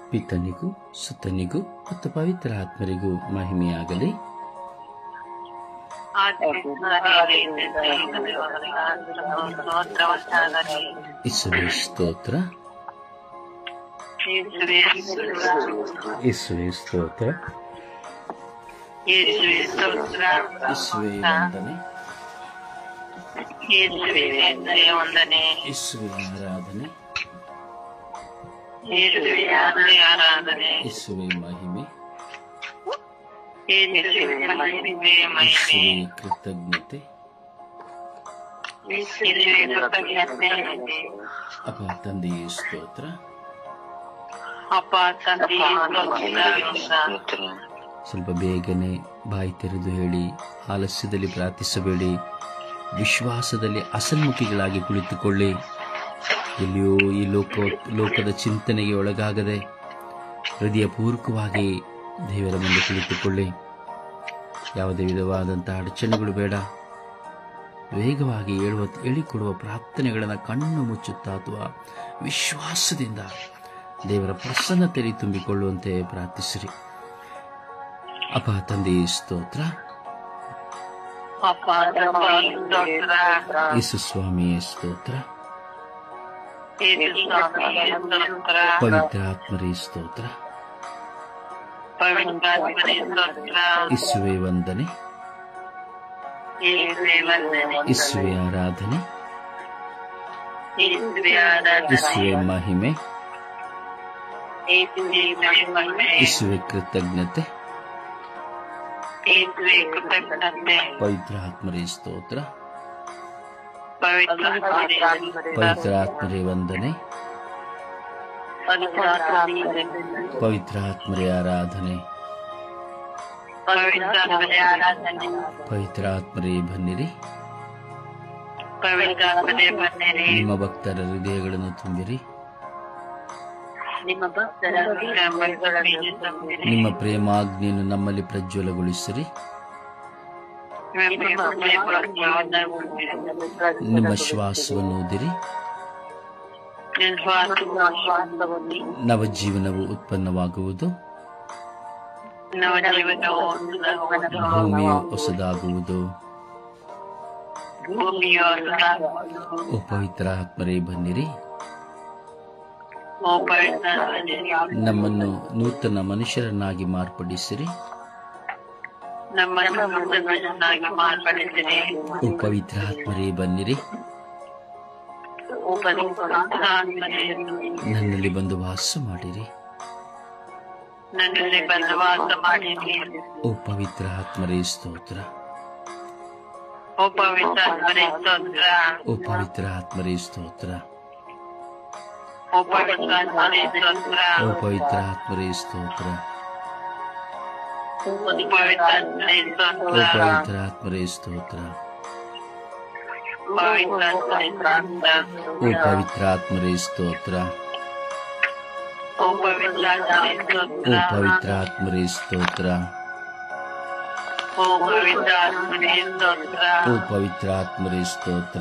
ಪಿತನಿಗೂ ಸುತನಿಗೂ ಮತ್ತು ಪವಿತ್ರ ಆತ್ಮರಿಗೂ ಮಹಿಮೆಯಾಗಲಿ ಇಸುವೆ ಸ್ತೋತ್ರ ಇಸುವೆ ಸ್ತೋತ್ರ ಇಸುವೆ ವಂದನೆ ವಂದನೆ ಇಸುವೆ ಆರಾಧನೆ ಯೇಸುವೆ ಆರಾಧನೆ ಇಸುವೆ ಮಹಿಮೆ ಯೇಸುವೆ ಮಹಿಮೆ ಮಹಿಮೆ ಇಸುವೆ ಕೃತಜ್ಞತೆ ಯೇಸುವೆ ಕೃತಜ್ಞತೆ ಅಪ ತಂದೆಯೇ ಸ್ತೋತ್ರ ಅಪ್ಪ ತಂದೆಯೇ ಸ್ತೋತ್ರ. ಸ್ವಲ್ಪ ಬೇಗನೆ ಬಾಯಿ ತೆರೆದು ಹೇಳಿ ಆಲಸ್ಯದಲ್ಲಿ ಪ್ರಾರ್ಥಿಸಬೇಡಿ ವಿಶ್ವಾಸದಲ್ಲಿ ಅಸನ್ಮುಖಿಗಳಾಗಿ ಕುಳಿತುಕೊಳ್ಳಿ ಎಲ್ಲಿಯೋ ಈ ಲೋಕ ಲೋಕದ ಚಿಂತನೆಗೆ ಒಳಗಾಗದೆ ಹೃದಯಪೂರ್ವಕವಾಗಿ ದೇವರ ಮುಂದೆ ಕುಳಿತುಕೊಳ್ಳಿ ಯಾವುದೇ ವಿಧವಾದಂತಹ ಅಡಚಣೆಗಳು ಬೇಡ ವೇಗವಾಗಿ ಹೇಳುವ ಹೇಳಿಕೊಡುವ ಪ್ರಾರ್ಥನೆಗಳನ್ನು ಕಣ್ಣು ಮುಚ್ಚುತ್ತಾ ಅಥವಾ ವಿಶ್ವಾಸದಿಂದ ದೇವರ ಪ್ರಸನ್ನತೆಯಲ್ಲಿ ತುಂಬಿಕೊಳ್ಳುವಂತೆ ಪ್ರಾರ್ಥಿಸಿರಿ ಅಪ ತಂದೆ ಸ್ತೋತ್ರ ಅಪ್ಪ ತಂದೆಯೇ ಸ್ತೋತ್ರ ಯೇಸು ಸ್ವಾಮಿಯೇ ಸ್ತೋತ್ರ ಯೇಸು ಸ್ವಾಮಿಯೇ ಸ್ತೋತ್ರ ಪವಿತ್ರ ಆತ್ಮರೇ ಸ್ತೋತ್ರ ಪವಿತ್ರಾತ್ಮನೇ ಸ್ತೋತ್ರ ಇಸುವೆ ವಂದನೆ ಯೇಸುವೆ ವಂದನೆ ಇಸುವೆ ಆರಾಧನೆ ಯೇಸುವೆ ಆರಾಧನೆ ಇಸುವೆ ಮಹಿಮೆ ಯೇಸುವೆ ಮಹಿಮೆ ಇಸುವೆ ಕೃತಜ್ಞತೆ ಯೇಸುವೆ ಕೃತಜ್ಞತೆ ಪವಿತ್ರ ಆತ್ಮರೇ ಸ್ತೋತ್ರ ಪವಿತ್ರಾತ್ಮನೇ ಪವಿತ್ರ ಆತ್ಮರೇ ವಂದನೆ ಪವಿತ್ರಾತ್ಮನೇ ಪವಿತ್ರ ಆತ್ಮರೇ ಆರಾಧನೆ ಪವಿತ್ರಾತ್ಮನೇ ಆರಾಧನೆ ಪವಿತ್ರ ಆತ್ಮರೇ ಬನ್ನಿರಿ ಪವಿತ್ರಾತ್ಮನೇ ಬನ್ನಿರಿ ನಿಮ್ಮ ಭಕ್ತರ ಹೃದಯಗಳನ್ನು ತುಂಬಿರಿ ನಿಮ್ಮ ಭಕ್ತರ ಹೃದಯಗಳನ್ನು ತುಂಬಿರಿ. ನಿಮ್ಮ ಪ್ರೇಮಾಗ್ನಿಯನ್ನು ನಮ್ಮಲ್ಲಿ ಪ್ರಜ್ವಲಗೊಳಿಸಿರಿ ನಿಮ್ಮ ಪ್ರೇಮವನ್ನು ತುಂಬಿರಿ. ನಿಮ್ಮ ಶ್ವಾಸವನ್ನು ಊದಿರಿ ನಿಸ್ವಾರ್ಥವಾಗಿ ನವಜೀವನವು ಉತ್ಪನ್ನವಾಗುವುದು ನವಜೀವನವು ಭೂಮಿಯು ಹೊಸದಾಗುವುದು ಭೂಮಿಯು ಹೊಸದಾಗುವುದು. ಓ ಪವಿತ್ರ ಆತ್ಮರೇ ಬನ್ನಿರಿ ಓ ಪವಿತ್ರಾತ್ಮನೇ, ನಮ್ಮನ್ನು ನೂತನ ಮನುಷ್ಯರನ್ನಾಗಿ ಮಾರ್ಪಡಿಸಿರಿ ನಮ್ಮನ್ನು ಮುಗ್ಧರನ್ನಾಗಿ ಮಾರ್ಪಡಿಸಿರಿ ಓ ಪವಿತ್ರ ಆತ್ಮರೇ ಬನ್ನಿರಿ ಓ ಪವಿತ್ರಾತ್ಮನೇ, ನನ್ನಲ್ಲಿ ಬಂದು ವಾಸ ಮಾಡಿರಿ ನನ್ನಲ್ಲಿ ಬಂದು ವಾಸ ಮಾಡಿರಿ ಓ ಪವಿತ್ರ ಆತ್ಮರೇ ಸ್ತೋತ್ರ ಓ ಪವಿತ್ರಾತ್ಮನೇ ಸ್ತೋತ್ರ ಓ ಪವಿತ್ರ ಆತ್ಮರೇ ಸ್ತೋತ್ರ ಓ ಪವಿತ್ರಾತ್ಮನೇ ಸ್ತೋತ್ರ ಓ ಪವಿತ್ರ ಆತ್ಮರೇ ಸ್ತೋತ್ರ ಓ ಪವಿತ್ರಾತ್ಮನೇ ಓ ಸ್ತೋತ್ರ ಪವಿತ್ರ ಆತ್ಮರೇ ಸ್ತೋತ್ರ ಪವಿತ್ರಾತ್ಮನೇ ಸ್ತೋತ್ರ ಓ ಪವಿತ್ರ ಆತ್ಮರೇ ಸ್ತೋತ್ರ ಓ ಪವಿತ್ರಾತ್ಮನೇ ಸ್ತೋತ್ರ ಓ ಪವಿತ್ರ ಆತ್ಮರೇ ಸ್ತೋತ್ರ ಓ ಪವಿತ್ರಾತ್ಮನೇ ಸ್ತೋತ್ರ ಓ ಪವಿತ್ರ ಆತ್ಮರೇ ಸ್ತೋತ್ರ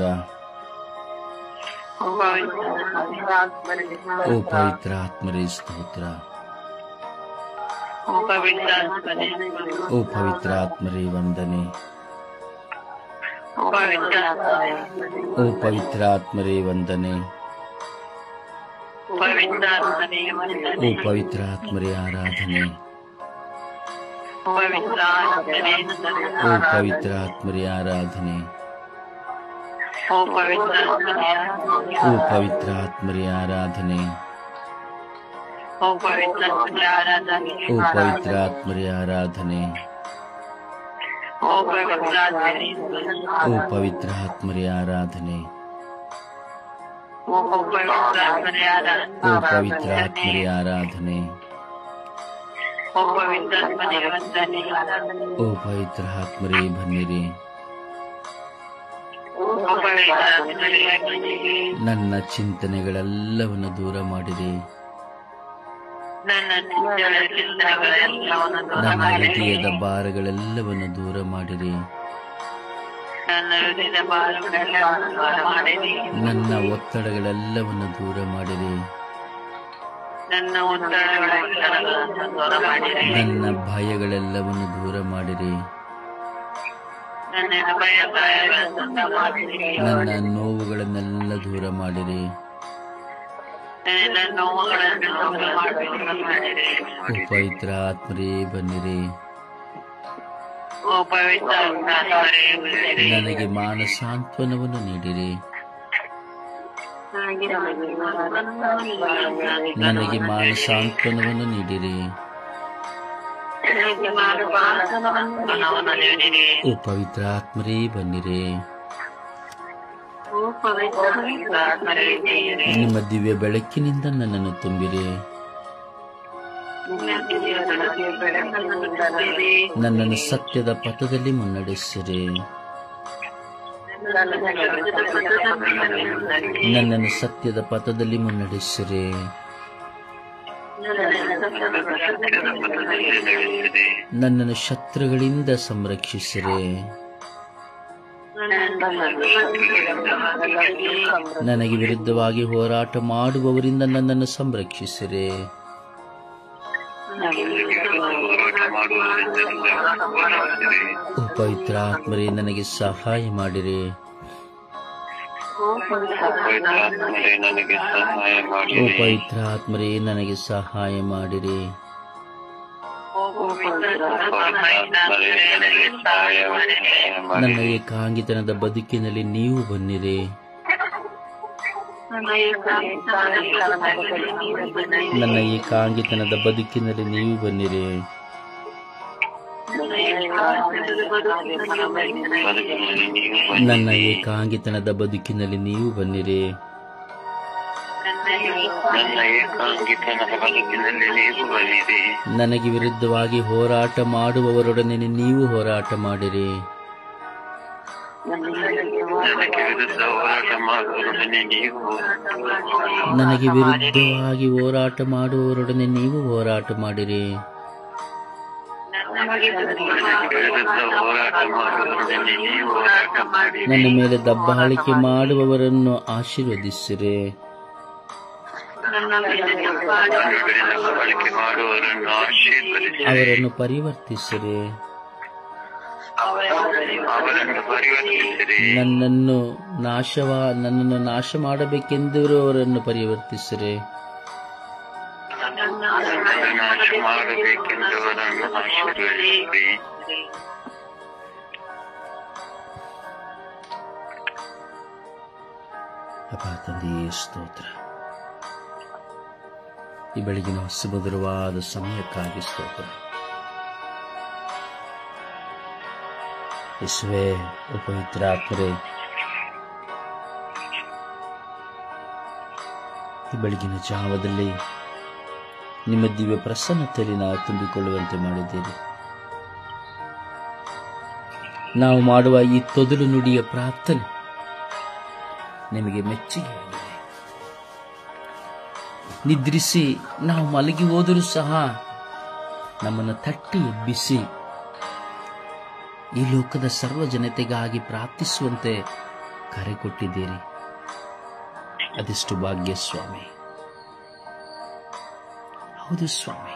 ಓ ಪವಿತ್ರಾತ್ಮನೇ ಓ ಪವಿತ್ರ ಆತ್ಮರೇ ಸ್ತೋತ್ರ ಓ ಪವಿತ್ರಾತ್ಮನೇ ಓ ಪವಿತ್ರ ಆತ್ಮರೇ ವಂದನೆ ಓ ಪವಿತ್ರಾತ್ಮನೇ ಓ ಪವಿತ್ರ ಆತ್ಮರೇ ವಂದನೆ ಪವಿತ್ರಾತ್ಮನೇ ಓ ವಂದನೆ ಪವಿತ್ರ ಆತ್ಮರೇ ಆರಾಧನೆ ಪವಿತ್ರಾತ್ಮನೇ ಓ ಪವಿತ್ರ ಆತ್ಮರೇ ಆರಾಧನೆ ಓ ಪವಿತ್ರಾತ್ಮನೇ ಓ ಪವಿತ್ರ ಆತ್ಮರೇ ಆರಾಧನೆ ಓ ಪವಿತ್ರಾತ್ಮನೇ ಆರಾಧನೆ ಓ ಪವಿತ್ರ ಆತ್ಮರೇ ಆರಾಧನೆ ಓ ಪವಿತ್ರಾತ್ಮನೇ ಓ ಪವಿತ್ರ ಆತ್ಮರೇ ಆರಾಧನೆ ಓ ಪವಿತ್ರಾತ್ಮನೇ ಓ ಪವಿತ್ರ ಆತ್ಮರೇ ಆರಾಧನೆ ಓ ಪವಿತ್ರಾತ್ಮನೇ ವಂದನೆ ಓ ಪವಿತ್ರ ಆತ್ಮರೇ ಬನ್ನಿರಿ ಓ ಪವಿತ್ರಾತ್ಮನೇ ವಂದನೆ ನನ್ನ ಚಿಂತನೆಗಳೆಲ್ಲವನ್ನು ದೂರ ಮಾಡಿರಿ ನನ್ನ ಚಿಂತನೆಗಳ ಚಿಂತನೆಗಳೆಲ್ಲವನ್ನು ದೂರ ನನ್ನ ಮಾಡಿರಿ ಹೃದಯದ ಭಾರಗಳೆಲ್ಲವನ್ನು ದೂರ ಮಾಡಿರಿ ನನ್ನ ಹೃದಯದ ಭಾರಗಳೆಲ್ಲವನ್ನು ದೂರ ಮಾಡಿರಿ ನನ್ನ ಒತ್ತಡಗಳೆಲ್ಲವನ್ನು ದೂರ ಮಾಡಿರಿ ನನ್ನ ಒತ್ತಡಗಳನ್ನು ದೂರ ಮಾಡಿರಿ ನನ್ನ ಭಯಗಳೆಲ್ಲವನ್ನು ದೂರ ಮಾಡಿರಿ ನನ್ನ ಭಯ ಭಯಗಳನ್ನು ದೂರ ಮಾಡಿರಿ ನನ್ನ ನೋವುಗಳನ್ನೆಲ್ಲ ದೂರ ಮಾಡಿರಿ ನನ್ನ ನೋವುಗಳನ್ನು ದೂರ ಮಾಡಿರಿ ಓ ಪವಿತ್ರ ಆತ್ಮರೇ ಬನ್ನಿರಿ ಓ ಪವಿತ್ರ ಆತ್ಮರೇ ಬನ್ನಿರಿ. ನನಗೆ ಮಾನಸಾಂತ್ವನವನ್ನು ನೀಡಿರಿ ನನಗೆ ಮಾನಸಾಂತ್ವನವನ್ನು ನೀಡಿರಿ ನನಗೆ ಮಾನಸಾಂತ್ವನವನ್ನು ನೀಡಿರಿ. ಓ ಪವಿತ್ರ ಆತ್ಮರೇ ಬನ್ನಿರಿ ಓ ಪವಿತ್ರ ಆತ್ಮರೇ ಬನ್ನಿರಿ. ನಿಮ್ಮ ದಿವ್ಯ ಬೆಳಕಿನಿಂದ ನನ್ನನ್ನು ತುಂಬಿರಿ ನನ್ನನ್ನು ಸತ್ಯದ ಪಥದಲ್ಲಿ ಮುನ್ನಡೆಸಿರಿ ನನ್ನನ್ನು ಸತ್ಯದ ಪಥದಲ್ಲಿ ಮುನ್ನಡೆಸಿರಿ ನನ್ನನ್ನು ಶತ್ರುಗಳಿಂದ ಸಂರಕ್ಷಿಸಿರಿ ನನಗೆ ವಿರುದ್ಧವಾಗಿ ಹೋರಾಟ ಮಾಡುವವರಿಂದ ನನ್ನನ್ನು ಸಂರಕ್ಷಿಸಿರಿ ಓ ಪವಿತ್ರ ಆತ್ಮರೇ ನನಗೆ ಸಹಾಯ ಮಾಡಿರಿ ನನಗೆ ಸಹಾಯ ಮಾಡಿ ಓ ಪವಿತ್ರ ಆತ್ಮರೇ ನನಗೆ ಸಹಾಯ ಮಾಡಿರಿ ನನಗೆ ಸಹಾಯ ಮಾಡಿ ನನ್ನ ಏಕಾಂಗಿತನದ ಬದುಕಿನಲ್ಲಿ ನೀವು ಬನ್ನಿರಿ ನನ್ನ ಏಕಾಂಗಿತನದ ಬದುಕಿನಲ್ಲಿ ನೀವು ಬನ್ನಿರಿ ಬದುಕಿನಲ್ಲಿ ನೀವು ನನ್ನ ಏಕಾಂಗಿತನದ ಬದುಕಿನಲ್ಲಿ ನೀವು ಬನ್ನಿರಿ ನನ್ನ ಏಕಾಂಗಿತನದ ಬದುಕಿನಲ್ಲಿ ನೀವು ಬನ್ನಿರಿ ನನಗೆ ವಿರುದ್ಧವಾಗಿ ಹೋರಾಟ ಮಾಡುವವರೊಡನೆ ನೀವು ಹೋರಾಟ ಮಾಡಿರಿ ನನಗೆ ವಿರುದ್ಧ ಹೋರಾಟ ಮಾಡುವವರೊಡನೆ ನೀವು ನನಗೆ ವಿರುದ್ಧವಾಗಿ ಹೋರಾಟ ಮಾಡುವವರೊಡನೆ ನೀವು ಹೋರಾಟ ಮಾಡಿರಿ ನನಗೆ ವಿರುದ್ಧ ಹೋರಾಟ ಮಾಡುವವರೊಡನೆ ನೀವು ಹೋರಾಟ ಮಾಡಿ ನನ್ನ ಮೇಲೆ ದಬ್ಬಾಳಿಕೆ ಮಾಡುವವರನ್ನು ಆಶೀರ್ವದಿಸಿರಿ ನನ್ನ ಮೇಲೆ ಬಳಕೆ ಮಾಡುವವರನ್ನು ಆಶೀರ್ವದಿಸಿ ಅವರನ್ನು ಪರಿವರ್ತಿಸಿರಿ ಅವರನ್ನು ಪರಿವರ್ತಿಸಿರಿ ನನ್ನನ್ನು ನಾಶವ ನನ್ನನ್ನು ನಾಶ ಮಾಡಬೇಕೆಂದಿರುವವರನ್ನು ಪರಿವರ್ತಿಸಿರಿ ನಾಶ ಮಾಡಬೇಕೆಂದವರನ್ನು ಆಶೀರ್ವದಿಸಿರಿ ಅಪ್ಪ ತಂದೆಯೇ ಸ್ತೋತ್ರ ಈ ಬೆಳಗಿನ ಸುಮಧುರವಾದ ಸಮಯಕ್ಕಾಗಿ ಸ್ತೋತ್ರ ಯೇಸುವೆ ಉಪವಿತ್ರ ಆತ್ಮರೇ ಈ ಬೆಳಗಿನ ಜಾವದಲ್ಲಿ ನಿಮ್ಮ ದಿವ್ಯ ಪ್ರಸನ್ನತೆಯಲ್ಲಿ ನಾವು ತುಂಬಿಕೊಳ್ಳುವಂತೆ ಮಾಡಿದ್ದೀರಿ ನಾವು ಮಾಡುವ ಈ ತೊದಲು ನುಡಿಯ ಪ್ರಾರ್ಥನೆ ನಿಮಗೆ ಮೆಚ್ಚುಗೆಯಾಗಿದೆ ನಿದ್ರಿಸಿ ನಾವು ಮಲಗಿ ಹೋದರೂ ಸಹ ನಮ್ಮನ್ನು ತಟ್ಟಿ ಎಬ್ಬಿಸಿ ಈ ಲೋಕದ ಸರ್ವ ಜನತೆಗಾಗಿ ಪ್ರಾರ್ಥಿಸುವಂತೆ ಕರೆ ಕೊಟ್ಟಿದ್ದೀರಿ ಅದೆಷ್ಟು ಭಾಗ್ಯ ಸ್ವಾಮಿ ಹೌದು ಸ್ವಾಮಿ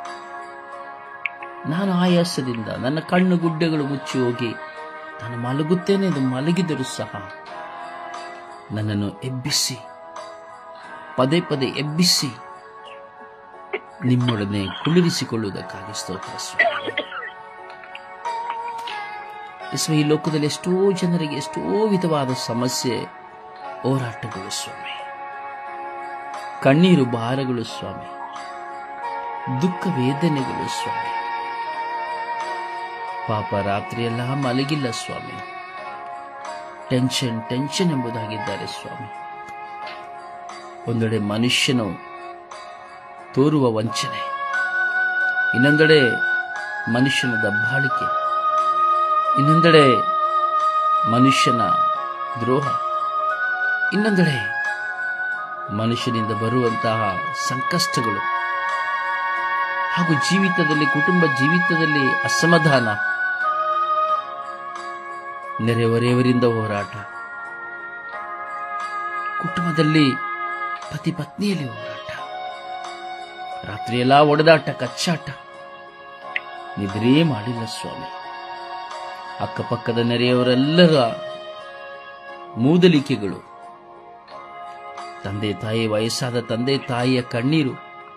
ನಾನು ಆಯಾಸದಿಂದ ನನ್ನ ಕಣ್ಣು ಗುಡ್ಡೆಗಳು ಮುಚ್ಚಿ ಹೋಗಿ ನಾನು ಮಲಗುತ್ತೇನೆ ಎಂದು ಮಲಗಿದರೂ ಸಹ ನನ್ನನ್ನು ಎಬ್ಬಿಸಿ ಪದೇ ಪದೇ ಎಬ್ಬಿಸಿ ನಿಮ್ಮೊಡನೆ ಕುಳ್ಳಿರಿಸಿಕೊಳ್ಳುವುದಕ್ಕಾಗಿ ಸ್ತೋತ್ರ ಸ್ವಾಮಿ ಯೇಸುವೆ, ಈ ಲೋಕದಲ್ಲಿ ಎಷ್ಟೋ ಜನರಿಗೆ ಎಷ್ಟೋ ವಿಧವಾದ ಸಮಸ್ಯೆ ಹೋರಾಟಗಳು ಸ್ವಾಮಿ ಕಣ್ಣೀರು ಭಾರಗಳು ಸ್ವಾಮಿ ದುಃಖ ವೇದನೆಗಳು ಸ್ವಾಮಿ ಪಾಪ ರಾತ್ರಿಯೆಲ್ಲ ಮಲಗಿಲ್ಲ ಸ್ವಾಮಿ ಟೆನ್ಷನ್ ಟೆನ್ಷನ್ ಎಂಬುದಾಗಿದ್ದಾರೆ ಸ್ವಾಮಿ ಒಂದೆಡೆ ಮನುಷ್ಯನು ತೋರುವ ವಂಚನೆ ಇನ್ನೊಂದೆಡೆ ಮನುಷ್ಯನ ದಬ್ಬಾಳಿಕೆ ಇನ್ನೊಂದೆಡೆ ಮನುಷ್ಯನ ದ್ರೋಹ ಇನ್ನೊಂದೆಡೆ ಮನುಷ್ಯನಿಂದ ಬರುವಂತಹ ಸಂಕಷ್ಟಗಳು ಹಾಗೂ ಜೀವಿತದಲ್ಲಿ ಕುಟುಂಬ ಜೀವಿತದಲ್ಲಿ ಅಸಮಾಧಾನ ನೆರೆಹೊರೆಯವರಿಂದ ಹೋರಾಟ ಕುಟುಂಬದಲ್ಲಿ ಪತಿ ಪತ್ನಿಯಲ್ಲಿ ಹೋರಾಟ ರಾತ್ರಿಯೆಲ್ಲ ಒಡೆದಾಟ ಕಚ್ಚಾಟ ನಿದ್ರೇ ಮಾಡಿಲ್ಲ ಸ್ವಾಮಿ ಅಕ್ಕಪಕ್ಕದ ನೆರೆಯವರೆಲ್ಲರ ಮೂದಲಿಕೆಗಳು ತಂದೆ ತಾಯಿ ವಯಸ್ಸಾದ ತಂದೆ ತಾಯಿಯ ಕಣ್ಣೀರು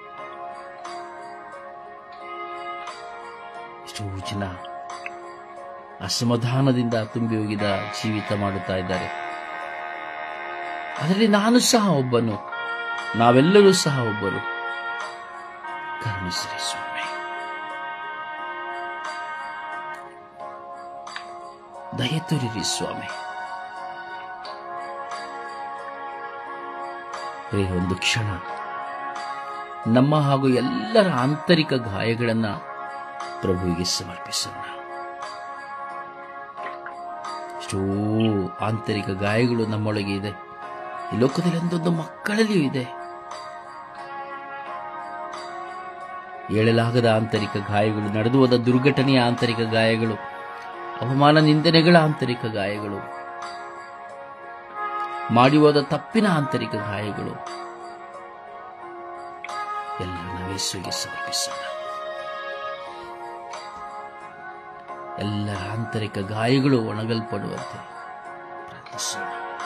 ಎಷ್ಟೋ ಜನ ಅಸಮಾಧಾನದಿಂದ ತುಂಬಿ ಹೋಗಿದ ಜೀವಿತ ಮಾಡುತ್ತಾ ಇದ್ದಾರೆ ಅದರಲ್ಲಿ ನಾನು ಸಹ ಒಬ್ಬನು ನಾವೆಲ್ಲರೂ ಸಹ ಒಬ್ಬರು ಕರುಣಿಸಿರಿ ಸ್ವಾಮಿ ದಯೆ ತೋರಿರಿ ಸ್ವಾಮಿ ಪ್ರೇ ಒಂದು ಕ್ಷಣ ನಮ್ಮ ಹಾಗೂ ಎಲ್ಲರ ಆಂತರಿಕ ಗಾಯಗಳನ್ನ ಪ್ರಭುವಿಗೆ ಸಮರ್ಪಿಸೋಣ ಎಷ್ಟೋ ಆಂತರಿಕ ಗಾಯಗಳು ನಮ್ಮೊಳಗೆ ಇದೆ ಈ ಲೋಕದಲ್ಲಿ ಒಂದೊಂದು ಮಕ್ಕಳಲ್ಲಿಯೂ ಇದೆ ಹೇಳಲಾಗದ ಆಂತರಿಕ ಗಾಯಗಳು ನಡೆದು ಹೋದ ದುರ್ಘಟನೆಯ ಆಂತರಿಕ ಗಾಯಗಳು ಅವಮಾನ ನಿಂದನೆಗಳ ಆಂತರಿಕ ಗಾಯಗಳು ಮಾಡಿ ಹೋದ ತಪ್ಪಿನ ಆಂತರಿಕ ಗಾಯಗಳು ಎಲ್ಲರನ್ನ ಯೇಸುವಿಗೆ ಸಮರ್ಪಿಸೋಣ ಎಲ್ಲರ ಆಂತರಿಕ ಗಾಯಗಳು ಒಣಗಲ್ಪಡುವಂತೆ ಪ್ರಾರ್ಥಿಸೋಣ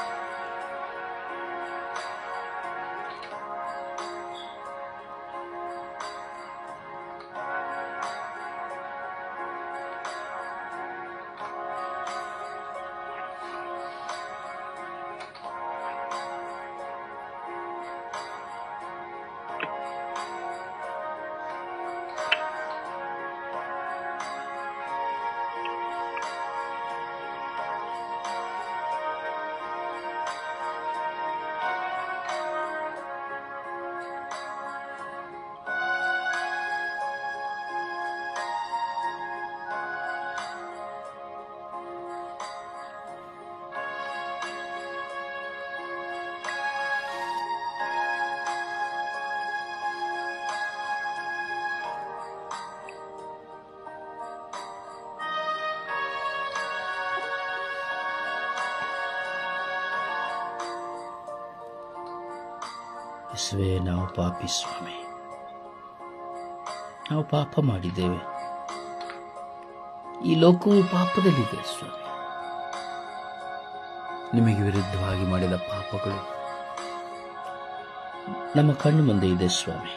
ಯೇಸುವೇ ನಾವು ಪಾಪಿ ಸ್ವಾಮಿ ನಾವು ಪಾಪ ಮಾಡಿದ್ದೇವೆ ಈ ಲೋಕವು ಪಾಪದಲ್ಲಿದೆ ಸ್ವಾಮಿ ನಿಮಗೆ ವಿರುದ್ಧವಾಗಿ ಮಾಡಿದ ಪಾಪಗಳು ನಮ್ಮ ಕಣ್ಣು ಮುಂದೆ ಇದೆ ಸ್ವಾಮಿ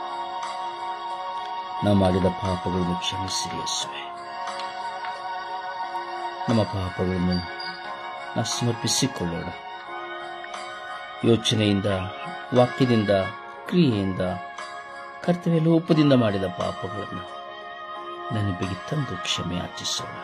ನಾವು ಮಾಡಿದ ಪಾಪಗಳನ್ನು ಕ್ಷಮಿಸಿರಿ ಯೇಸುವೆ ನಮ್ಮ ಪಾಪಗಳನ್ನು ನಾವು ಸಮರ್ಪಿಸಿಕೊಳ್ಳೋಣ ಯೋಚನೆಯಿಂದ ವಾಕ್ಯದಿಂದ ಕ್ರಿಯೆಯಿಂದ ಕರ್ತವ್ಯ ಲೋಪದಿಂದ ಮಾಡಿದ ಪಾಪಗಳನ್ನು ನೆನಪಿಗೆ ತಂದು ಕ್ಷಮೆ ಯಾಚಿಸೋಣ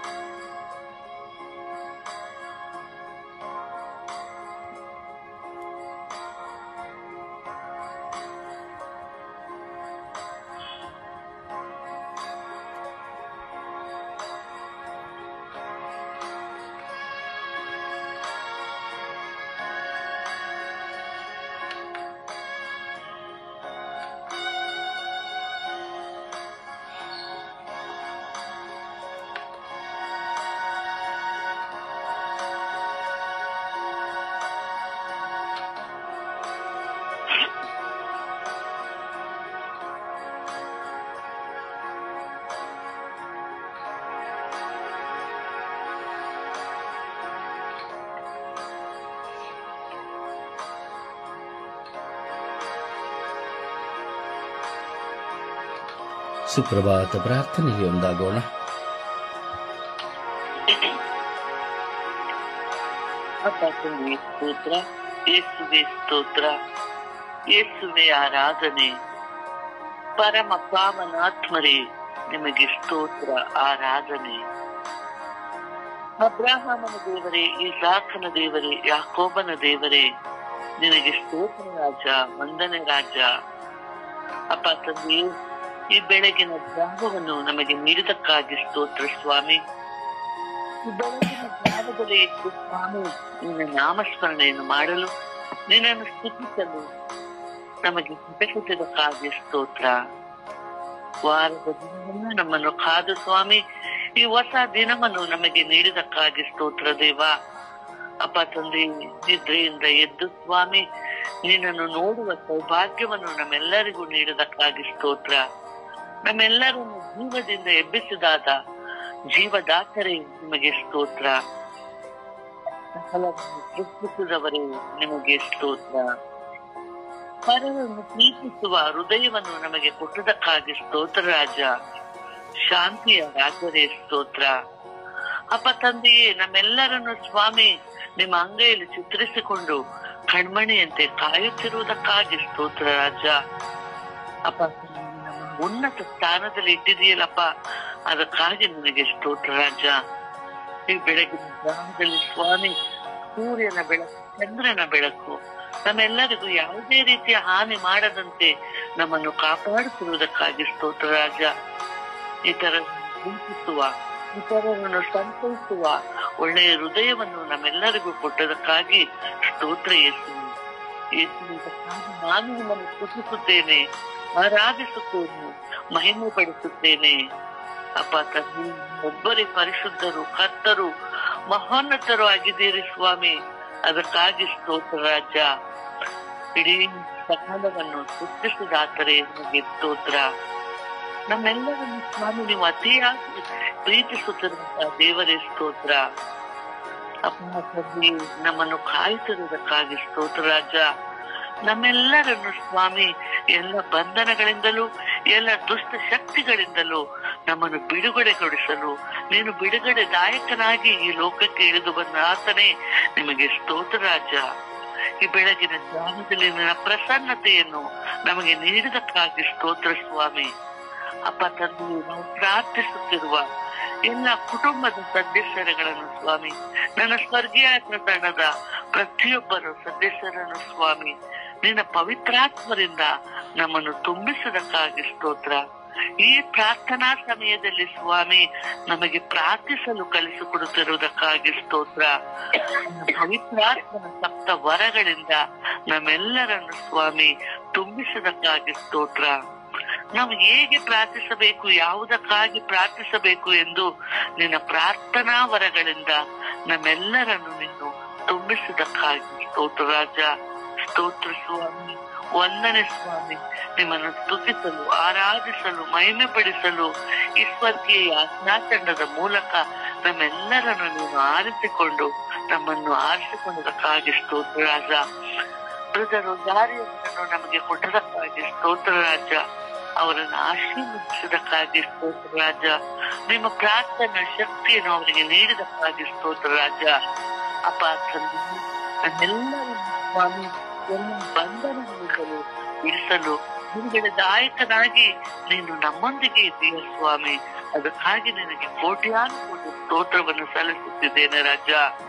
ಸುಪ್ರಭಾತ ಪ್ರಾರ್ಥನೆಗೆ ಒಂದಾಗೋಣ ಅಪ್ಪನಿಗೆ ಸ್ತೋತ್ರ ಯೇಸುವೆ ಸ್ತೋತ್ರ ಯೇಸುವೆ ಆರಾಧನೆ ಪರಮ ಪಾವನಾತ್ಮರೇ ನಿಮಗೆ ಸ್ತೋತ್ರ ಆರಾಧನೆ ಅಬ್ರಾಹಮನ ದೇವರೇ ಇಸಾಕನ ದೇವರೇ ಯಾಕೋಬನ ದೇವರೇ ನಿನಗೆ ಸ್ತೋತ್ರ ರಾಜ ವಂದನೆ ರಾಜ ಅಪ್ಪ ತಂದೆ ಈ ಬೆಳಗಿನ ಜಾಗವನ್ನು ನಮಗೆ ನೀಡಿದಕ್ಕಾಗಿ ಸ್ತೋತ್ರ ಸ್ವಾಮಿ ಈ ಬೆಳಗಿನ ಜಾಗದಲ್ಲಿ ಎದ್ದು ಸ್ವಾಮಿ ನಿನ್ನ ನಾಮಸ್ಮರಣೆಯನ್ನು ಮಾಡಲು ನಿನ್ನನ್ನು ಸ್ತುತಿಸಲು ನಮಗೆ ಕೃಪೆಸಿದ್ದಕ್ಕಾಗಿ ಸ್ತೋತ್ರ ವಾರದ ದಿನವನ್ನು ನಮ್ಮನ್ನು ಕಾದು ಸ್ವಾಮಿ ಈ ಹೊಸ ದಿನವನ್ನು ನಮಗೆ ನೀಡಿದಕ್ಕಾಗಿ ಸ್ತೋತ್ರ ದೇವ ಅಪ್ಪ ತಂದೆ ನಿದ್ರೆಯಿಂದ ಎದ್ದು ಸ್ವಾಮಿ ನಿನ್ನನ್ನು ನೋಡುವ ಸೌಭಾಗ್ಯವನ್ನು ನಮ್ಮೆಲ್ಲರಿಗೂ ನೀಡದಕ್ಕಾಗಿ ಸ್ತೋತ್ರ ನಮ್ಮೆಲ್ಲರನ್ನು ಜೀವದಿಂದ ಎಬ್ಬಿಸಿದಾದ ಜೀವದಾತರೇ ನಿಮಗೆ ಸ್ತೋತ್ರ ಸಕಲವನ್ನು ಸೃಷ್ಟಿಸಿದವರೇ ನಿಮಗೆ ಸ್ತೋತ್ರ ಪರರನ್ನು ಪ್ರೀತಿಸುವ ಹೃದಯವನ್ನು ನಮಗೆ ಕೊಟ್ಟದಕ್ಕಾಗಿ ಸ್ತೋತ್ರ ರಾಜ ಶಾಂತಿಯ ರಾಜರೇ ಸ್ತೋತ್ರ ಅಪ್ಪ ತಂದೆಯೇ ನಮ್ಮೆಲ್ಲರನ್ನು ಸ್ವಾಮಿ ನಿಮ್ಮ ಅಂಗೈಯಲ್ಲಿ ಚಿತ್ರಿಸಿಕೊಂಡು ಕಣ್ಮಣಿಯಂತೆ ಕಾಯುತ್ತಿರುವುದಕ್ಕಾಗಿ ಸ್ತೋತ್ರ ರಾಜ ಅಪ್ಪ ನಮ್ಮನ್ನು ಉನ್ನತ ಸ್ಥಾನದಲ್ಲಿ ಇಟ್ಟಿದೆಯಲ್ಲಪ್ಪ ಅದಕ್ಕಾಗಿ ನಿನಗೆ ಸ್ತೋತ್ರ ರಾಜ ಈ ಬೆಳಗಿನ ಜಾವದಲ್ಲಿ ಸ್ವಾಮಿ ಸೂರ್ಯನ ಬೆಳಕು ಚಂದ್ರನ ಬೆಳಕು ನಮ್ಮೆಲ್ಲರಿಗೂ ಯಾವುದೇ ರೀತಿಯ ಹಾನಿ ಮಾಡದಂತೆ ನಮ್ಮನ್ನು ಕಾಪಾಡುತ್ತಿರುವುದಕ್ಕಾಗಿ ಸ್ತೋತ್ರ ರಾಜ ಇತರ ಪ್ರೀತಿಸುವ ಇತರರನ್ನು ಸಂತೈಸುವ ಒಳ್ಳೆಯ ಹೃದಯವನ್ನು ನಮ್ಮೆಲ್ಲರಿಗೂ ಕೊಟ್ಟದಕ್ಕಾಗಿ ಸ್ತೋತ್ರ ಯೇಸು ಯೇಸುವಿನಕ್ಕಾಗಿ ನಾನು ನಿಮ್ಮನ್ನು ಸ್ತುತಿಸುತ್ತೇನೆ ಆರಾಧಿಸುತ್ತೇನೆ ಮಹಿಮೆ ಪಡಿಸುತ್ತೇನೆ ಅಪ್ಪ ತಂದೆ ಒಬ್ಬರೇ ಪರಿಶುದ್ಧರು ಕರ್ತರು ಮಹೋನ್ನತರು ಆಗಿದ್ದೀರಿ ಸ್ವಾಮಿ ಅದಕ್ಕಾಗಿ ಸ್ತೋತ್ರ ರಾಜ ಇಡೀ ಸಕಾಲವನ್ನು ಸೃಷ್ಟಿಸಿದಾತರೆ ನಿಮಗೆ ಸ್ತೋತ್ರ ನಮ್ಮೆಲ್ಲರನ್ನು ಸ್ವಾಮಿ ನೀವು ಅತಿಯಾಗಿ ಪ್ರೀತಿಸುತ್ತಿರುವಂತಹ ದೇವರೇ ಸ್ತೋತ್ರ ಅಪ್ಪ ತಂದೆ ನಮ್ಮನ್ನು ಕಾಯುತ್ತಿರುವುದಕ್ಕಾಗಿ ಸ್ತೋತ್ರ ರಾಜ ನಮ್ಮೆಲ್ಲರನ್ನು ಸ್ವಾಮಿ ಎಲ್ಲ ಬಂಧನಗಳಿಂದಲೂ ಎಲ್ಲ ದುಷ್ಟ ಶಕ್ತಿಗಳಿಂದಲೂ ನಮ್ಮನ್ನು ಬಿಡುಗಡೆಗೊಳಿಸಲು ನೀನು ಬಿಡುಗಡೆದಾಯಕನಾಗಿ ಈ ಲೋಕಕ್ಕೆ ಇಳಿದು ಬಂದ ಆತನೇ ನಿಮಗೆ ಸ್ತೋತ್ರ ರಾಜ ಈ ಬೆಳಗಿನ ಜಾಮದಲ್ಲಿ ನಿನ್ನ ಪ್ರಸನ್ನತೆಯನ್ನು ನಮಗೆ ನೀಡಿದಕ್ಕಾಗಿ ಸ್ತೋತ್ರ ಸ್ವಾಮಿ ಅಪ್ಪ ತಂದೆ ನಾವು ಪ್ರಾರ್ಥಿಸುತ್ತಿರುವ ಎಲ್ಲ ಕುಟುಂಬದ ಸದಸ್ಯರುಗಳನ್ನು ಸ್ವಾಮಿ ನನ್ನ ಸ್ವರ್ಗೀಯ ತಂಡದ ಪ್ರತಿಯೊಬ್ಬರು ಸದಸ್ಯರನ್ನು ಸ್ವಾಮಿ ನಿನ್ನ ಪವಿತ್ರಾತ್ಮರಿಂದ ನಮ್ಮನ್ನು ತುಂಬಿಸದಕ್ಕಾಗಿ ಸ್ತೋತ್ರ ಈ ಪ್ರಾರ್ಥನಾ ಸಮಯದಲ್ಲಿ ಸ್ವಾಮಿ ನಮಗೆ ಪ್ರಾರ್ಥಿಸಲು ಕಲಿಸಿಕೊಡುತ್ತಿರುವುದಕ್ಕಾಗಿ ಸ್ತೋತ್ರ ನಿನ್ನ ಪವಿತ್ರಾತ್ಮನ ಸಪ್ತ ವರಗಳಿಂದ ನಮ್ಮೆಲ್ಲರನ್ನು ಸ್ವಾಮಿ ತುಂಬಿಸದಕ್ಕಾಗಿ ಸ್ತೋತ್ರ ನಾವು ಹೇಗೆ ಪ್ರಾರ್ಥಿಸಬೇಕು ಯಾವುದಕ್ಕಾಗಿ ಪ್ರಾರ್ಥಿಸಬೇಕು ಎಂದು ನಿನ್ನ ಪ್ರಾರ್ಥನಾ ವರಗಳಿಂದ ನಮ್ಮೆಲ್ಲರನ್ನು ನೀನು ತುಂಬಿಸಿದಕ್ಕಾಗಿ ಸ್ತೋತ್ರ ರಾಜ ಸ್ತೋತ್ರ ಸ್ವಾಮಿ ವಂದನೆ ಸ್ವಾಮಿ ನಿಮ್ಮನ್ನು ಸ್ತುತಿಸಲು ಆರಾಧಿಸಲು ಮಹಿಮೆ ಪಡಿಸಲು ಈ ಸ್ವರ್ಗೀಯ ಯಾತ್ನಾ ತಂಡದ ಮೂಲಕ ನಮ್ಮೆಲ್ಲರನ್ನು ನೀನು ಆರಿಸಿಕೊಂಡು ನಮ್ಮನ್ನು ಆರಿಸಿಕೊಂಡದಕ್ಕಾಗಿ ಸ್ತೋತ್ರ ರಾಜ ಬ್ರದರ್ ದಾರಿಯನ್ನು ನಮಗೆ ಕೊಟ್ಟದಕ್ಕಾಗಿ ಸ್ತೋತ್ರ ರಾಜ ಅವರನ್ನು ಆಶೀರ್ವದಿಸಿದಕ್ಕಾಗಿ ಸ್ತೋತ್ರ ರಾಜ ನಿಮ್ಮ ಪ್ರಾರ್ಥನಾ ಶಕ್ತಿಯನ್ನು ಅವರಿಗೆ ನೀಡಿದಕ್ಕಾಗಿ ಸ್ತೋತ್ರ ರಾಜ ಅಪ್ಪ ತಂದೆ ನನ್ನೆಲ್ಲರನ್ನು ಸ್ವಾಮಿ ಎಲ್ಲ ಬಂಧನಗಳಿಂದಲೂ ಬಿಡಿಸಲು ಬಿಡುಗಡೆದಾಯಕನಾಗಿ ನೀನು ನಮ್ಮೊಂದಿಗೆ ಇದ್ದೀಯ ಸ್ವಾಮಿ ಅದಕ್ಕಾಗಿ ನಿನಗೆ ಕೋಟ್ಯಾನು ಕೋಟಿ ಸ್ತೋತ್ರವನ್ನು ಸಲ್ಲಿಸುತ್ತಿದ್ದೇನೆ ರಾಜ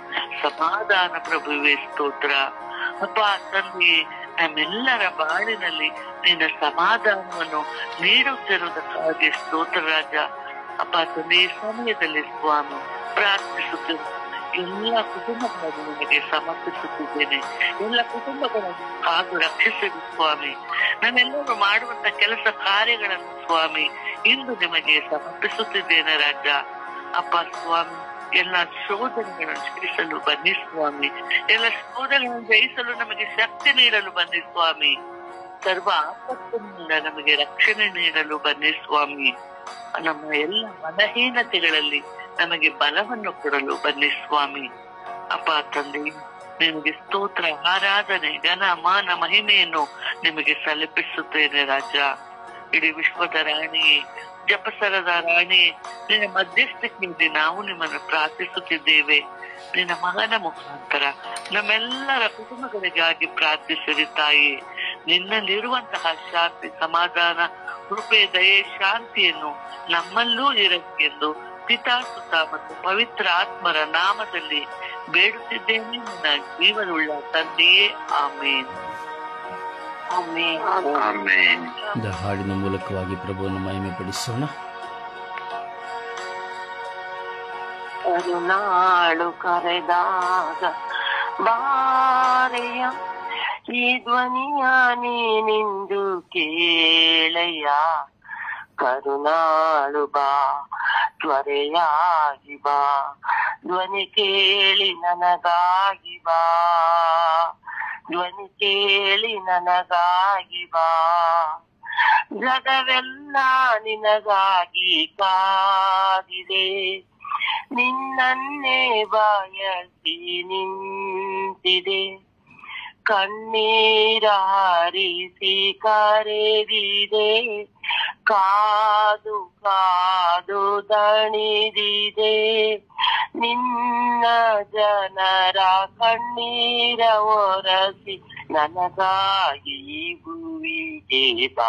ಸಮಾಧಾನ ಪ್ರಭುವೇ ಸ್ತೋತ್ರ ಅಪ್ಪ ತಂದೆ ನಮ್ಮೆಲ್ಲರ ಬಾಳಿನಲ್ಲಿ ನಿನ್ನ ಸಮಾಧಾನವನ್ನು ನೀಡುತ್ತಿರುವುದಕ್ಕಾಗಿ ಸ್ತೋತ್ರ ರಾಜ ಅಪ್ಪ ತಂದೆ ಈ ಸಮಯದಲ್ಲಿ ಸ್ವಾಮಿ ಪ್ರಾರ್ಥಿಸುತ್ತಿರುವ ಎಲ್ಲ ಕುಟುಂಬಗಳನ್ನು ನಿನಗೆ ಸಮರ್ಪಿಸುತ್ತಿದ್ದೇನೆ ಎಲ್ಲ ಕುಟುಂಬಗಳನ್ನು ಕಾದು ರಕ್ಷಿಸಿರಿ ಸ್ವಾಮಿ ನಾನೆಲ್ಲರೂ ಮಾಡುವಂತ ಕೆಲಸ ಕಾರ್ಯಗಳನ್ನು ಸ್ವಾಮಿ ಇಂದು ನಿಮಗೆ ಸಮರ್ಪಿಸುತ್ತಿದ್ದೇನೆ ರಾಜ ಅಪ್ಪ ಸ್ವಾಮಿ ಎಲ್ಲ ಶೋಧನೆಗಳನ್ನು ಜಯಿಸಲು ಬನ್ನಿ ಸ್ವಾಮಿ ಎಲ್ಲ ಶೋಧನೆಗಳನ್ನು ಜಯಿಸಲು ನಮಗೆ ಶಕ್ತಿ ನೀಡಲು ಬನ್ನಿ ಸ್ವಾಮಿ ಸರ್ವ ಆಪತ್ತಿನಿಂದ ನಮಗೆ ರಕ್ಷಣೆ ನೀಡಲು ಬನ್ನಿ ಸ್ವಾಮಿ ನಮ್ಮ ಎಲ್ಲ ಬಲಹೀನತೆಗಳಲ್ಲಿ ನಮಗೆ ಬಲವನ್ನು ಕೊಡಲು ಬನ್ನಿ ಸ್ವಾಮಿ ಅಪ್ಪ ತಂದೆ ನಿಮಗೆ ಸ್ತೋತ್ರ ಆರಾಧನೆ ಘನ ಮಾನ ಮಹಿಮೆಯನ್ನು ನಿಮಗೆ ಸಲ್ಲಿಪಿಸುತ್ತೇನೆ ರಾಜ ಇಡೀ ವಿಶ್ವದ ರಾಣಿ ಜಪಸರದ ರಾಣಿ ನಿನ್ನ ಮಧ್ಯಸ್ಥಿಕೆಯಲ್ಲಿ ನಾವು ನಿಮ್ಮನ್ನು ಪ್ರಾರ್ಥಿಸುತ್ತಿದ್ದೇವೆ ನಿನ್ನ ಮಗನ ಮುಖಾಂತರ ನಮ್ಮೆಲ್ಲರ ಕುಟುಂಬಗಳಿಗಾಗಿ ಪ್ರಾರ್ಥಿಸಿರಿ ತಾಯಿ ನಿನ್ನಲ್ಲಿರುವಂತಹ ಶಾಂತಿ ಸಮಾಧಾನ ಕೃಪೆ ದಯೆ ಶಾಂತಿಯನ್ನು ನಮ್ಮಲ್ಲೂ ಇರಬೇಕೆಂದು ಪಿತಾಸುತ ಮತ್ತು ಪವಿತ್ರ ಆತ್ಮರ ನಾಮದಲ್ಲಿ ಬೇಡುತ್ತಿದ್ದೇನೆ ನನ್ನ ಜೀವನುಳ್ಳ ತಂದೆಯೇ ಆಮೇನ್ ಆಮೇನ್ ಆಮೇನ್ இந்த ಹಾಡಿನ ಮೂಲಕವಾಗಿ ಪ್ರಭುವನ್ನು ಮಹಿಮೆ ಪಡಿಸೋಣ ಕರುನಾಳು ಕರೆದಾಗ ಬಾರೆಯ ಈ ಧ್ವನಿಯ ನೀನಿಂದು ಕೇಳಯ್ಯ ಕರುನಾಳು ಬಾ ತ್ವರೆಯಾಗಿ ಬಾ ಧ್ವನಿ ಕೇಳಿ ನನಗಾಗಿ ಬಾ ಧ್ವನಿ ಕೇಳಿ ನನಗಾಗಿ ಬಾ ಜಗವೆಲ್ಲ ನಿನಗಾಗಿ ಕಾದಿದೆ ನಿನ್ನನ್ನೇ ಬಯಸಿ ನಿಂತಿದೆ ಕಣ್ಣೀರಾರಿಸಿ ಕರೆದಿದೆ ಕಾದು ಕಾದು ದಣಿದಿದೆ ನಿನ್ನ ಜನರ ಕಣ್ಣೀರ ಒರಸಿ ನನಗಾಗಿ ಭುವಿಗೆ ಬಾ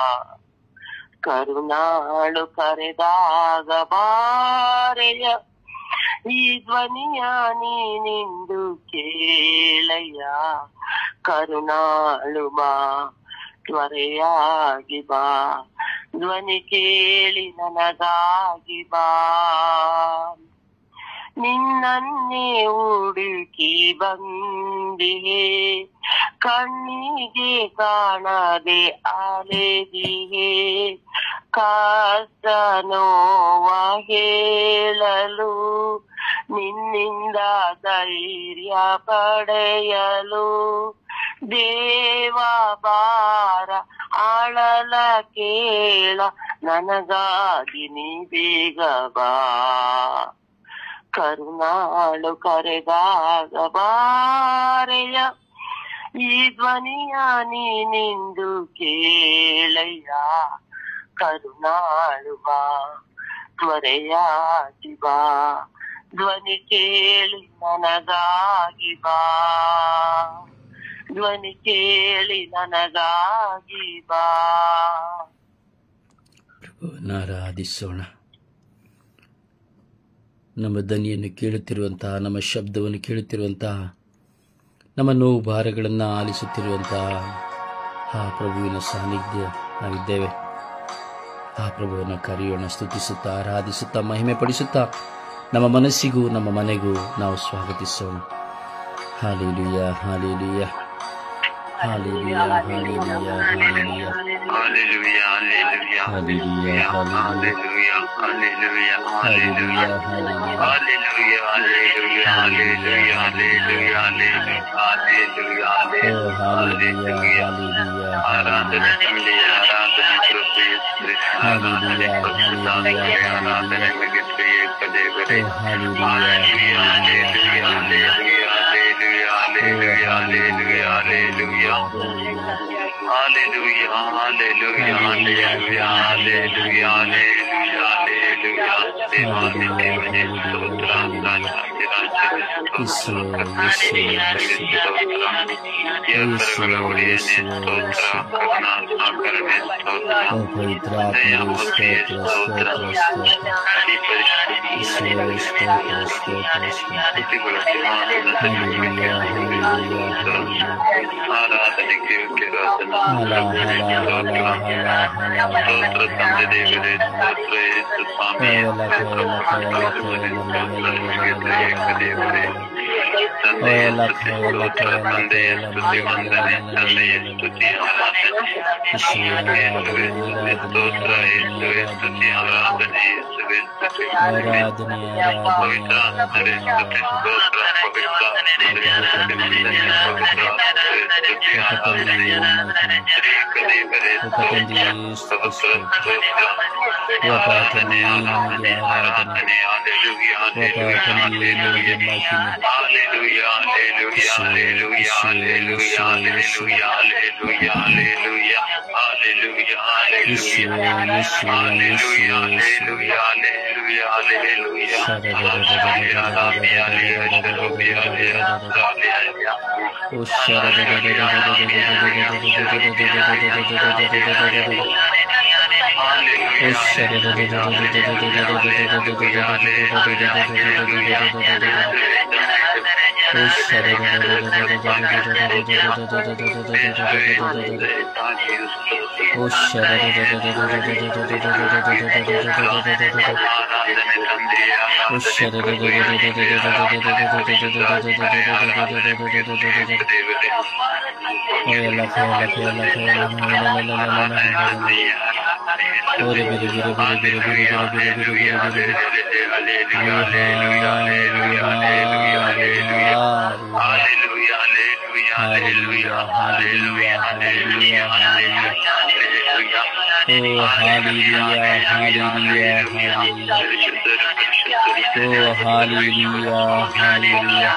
ಕರುಣಾಳು ಕರೆದಾಗ ಬಾರೆಯ ಈ ಧ್ವನಿಯ ನೀನಿಂದು ಕೇಳಯ್ಯ ಕರುಣಾಳು ಬಾ ತ್ವರೆಯಾಗಿ ಬಾ ಧ್ವನಿ ಕೇಳಿ ನನಗಾಗಿ ಬಾ ನಿನ್ನನ್ನೇ ಹುಡುಕಿ ಬಂದಿಹೆ ಕಣ್ಣಿಗೆ ಕಾಣದೆ ಅಲೆದಿಹೆ ಕಷ್ಟ ನೋವ ಹೇಳಲು ನಿನ್ನಿಂದ ಧೈರ್ಯ ಪಡೆಯಲು ದೇವ ಬಾರ ಆಳಲ ಕೇಳ ನನಗಾಗಿ ನೀ ಬೇಗ ಬಾ ಕರುಣಾಳು ಕರೆದಾಗ ಬಾರೆಯ ಈ ಧ್ವನಿಯ ನೀನಿಂದು ಕೇಳಯ್ಯ ಕರುಣಾಳು ಬಾ ತ್ವರೆಯಾಗಿ ಬಾ ಧ್ವನಿ ಕೇಳಿ ನನಗಾಗಿ ಬಾ ಧ್ವನಿ ಕೇಳಿ ನನಗಾಗಿ ಬಾ ಪ್ರಭುವನ್ನು ಆರಾಧಿಸೋಣ ನಮ್ಮ ದನಿಯನ್ನು ಕೇಳುತ್ತಿರುವಂತಹ ನಮ್ಮ ಶಬ್ದವನ್ನು ಕೇಳುತ್ತಿರುವಂತಹ ನಮ್ಮ ನೋವು ಭಾರಗಳನ್ನು ಆಲಿಸುತ್ತಿರುವಂತಹ ಆ ಪ್ರಭುವಿನ ಸಾನ್ನಿಧ್ಯ ನಾವಿದ್ದೇವೆ ಆ ಪ್ರಭುವನ್ನು ಕರೆಯೋಣ ಸ್ತುತಿಸುತ್ತಾ ಆರಾಧಿಸುತ್ತಾ ಮಹಿಮೆ ಪಡಿಸುತ್ತಾ ನಮ್ಮ ಮನಸ್ಸಿಗೂ ನಮ್ಮ ಮನೆಗೂ ನಾವು ಸ್ವಾಗತಿಸೋಣ hallelujah hallelujah hallelujah hallelujah hallelujah Hallelujah, hallelujah, Hallelujah, hallelujah, hallelujah, hallelujah, Hallelujah, hallelujah. hallelujah, hallelujah, hallelujah, hallelujah, hallelujah, Oh, hallelujah, hallelujah. hallelujah, ಆರಾಧನೆ hallelujah. ತಂದೆ ಆರಾಧನೆ ಕೃಪೆ ಆರಾಧನೆ ಪರಿಶುದ್ಧಾತ್ಮೆ ಆರಾಧನೆ ಮಿಗಿತ್ರಿ ಏಕದೇವರೇ Oh, hallelujah, Hallelujah, hallelujah, hallelujah, hallelujah. hallelujah, hallelujah, hallelujah, hallelujah. Hallelujah, hallelujah, hallelujah, hallelujah, hallelujah, hallelujah. ದೇವಾದಿ ದೇವನೇ ಸ್ತೋತ್ರ, ರಾಜಾಧಿರಾಜನೇ ಸ್ತೋತ್ರ, ಕರ್ತನೇ ಸ್ತೋತ್ರ, ಯೇಸುವಿನ ಒಡೆಯನೇ ಸ್ತೋತ್ರ, ಕರುಣಾಸಾಗರನೇ ಸ್ತೋತ್ರ, Oh, ಪವಿತ್ರಾತ್ಮನೇ ಸ್ತೋತ್ರ ಸ್ತೋತ್ರ ಸ್ತೋತ್ರ ಈಶ್ವರೇ ಸ್ತೋತ್ರ ಸ್ತೋತ್ರ ಸ್ತೋತ್ರ Hallelujah, hallelujah, hallelujah. ಆರಾಧನೆಗೆ ಯೋಗ್ಯರಾದನು. ಹಲ ಹಲ ಹಲ ಹಲ ಹಲ ಸ್ತೋತ್ರ ತಂದೆ ದೇವರೇ ಸ್ತೋತ್ರ ಯೇಸು ಸ್ವಾಮಿ ಕೇವಲ ಕೇವಲ ಕೇವಲ ಕೇವಲ ದೇವರೇ ತಂದೆಯ ಸ್ತುತಿ ಸ್ತೋತ್ರ ತಂದೆಯ ಸ್ತುತಿ ವಂದನೆ ತಂದೆಯ ಸ್ತುತಿ ಆರಾಧನೆ ಯೇಸುವೆ ಸ್ತುತಿ ಸ್ತೋತ್ರ ಯೇಸುವೆ ಸ್ತುತಿ ಆರಾಧನೆ ಯೇಸುವೆ ಸ್ತುತಿ ಆರಾಧನೆ ಪವಿತ್ರ ಆತ್ಮರೇ ಸ್ತುತಿ ಸ್ತೋತ್ರ ಪವಿತ್ರ ಆತ್ಮರೇ ಸ್ತುತಿ ವಂದನೆ ಪವಿತ್ರ ಆತ್ಮರೇ ಸ್ತುತಿ ಆರಾಧನೆ ಶ್ರೀಕ ದೇವರೇ ಸ್ತೋತ್ರ ಸ್ತೋತ್ರ ಸ್ತೋತ್ರ ಆರಾಧನೆ ಆರಾಧನೆ ಆರಾಧನೆ Hallelujah, hallelujah, hallelujah. Hallelujah, hallelujah, hallelujah, hallelujah, hallelujah, hallelujah, hallelujah, hallelujah, hallelujah, hallelujah, hallelujah, hallelujah, hallelujah. Oh, Oh, Hallelujah, hallelujah, hallelujah, hallelujah, hallelujah, hallelujah. Oh, hallelujah, hallelujah, hallelujah. Oh, hallelujah, hallelujah.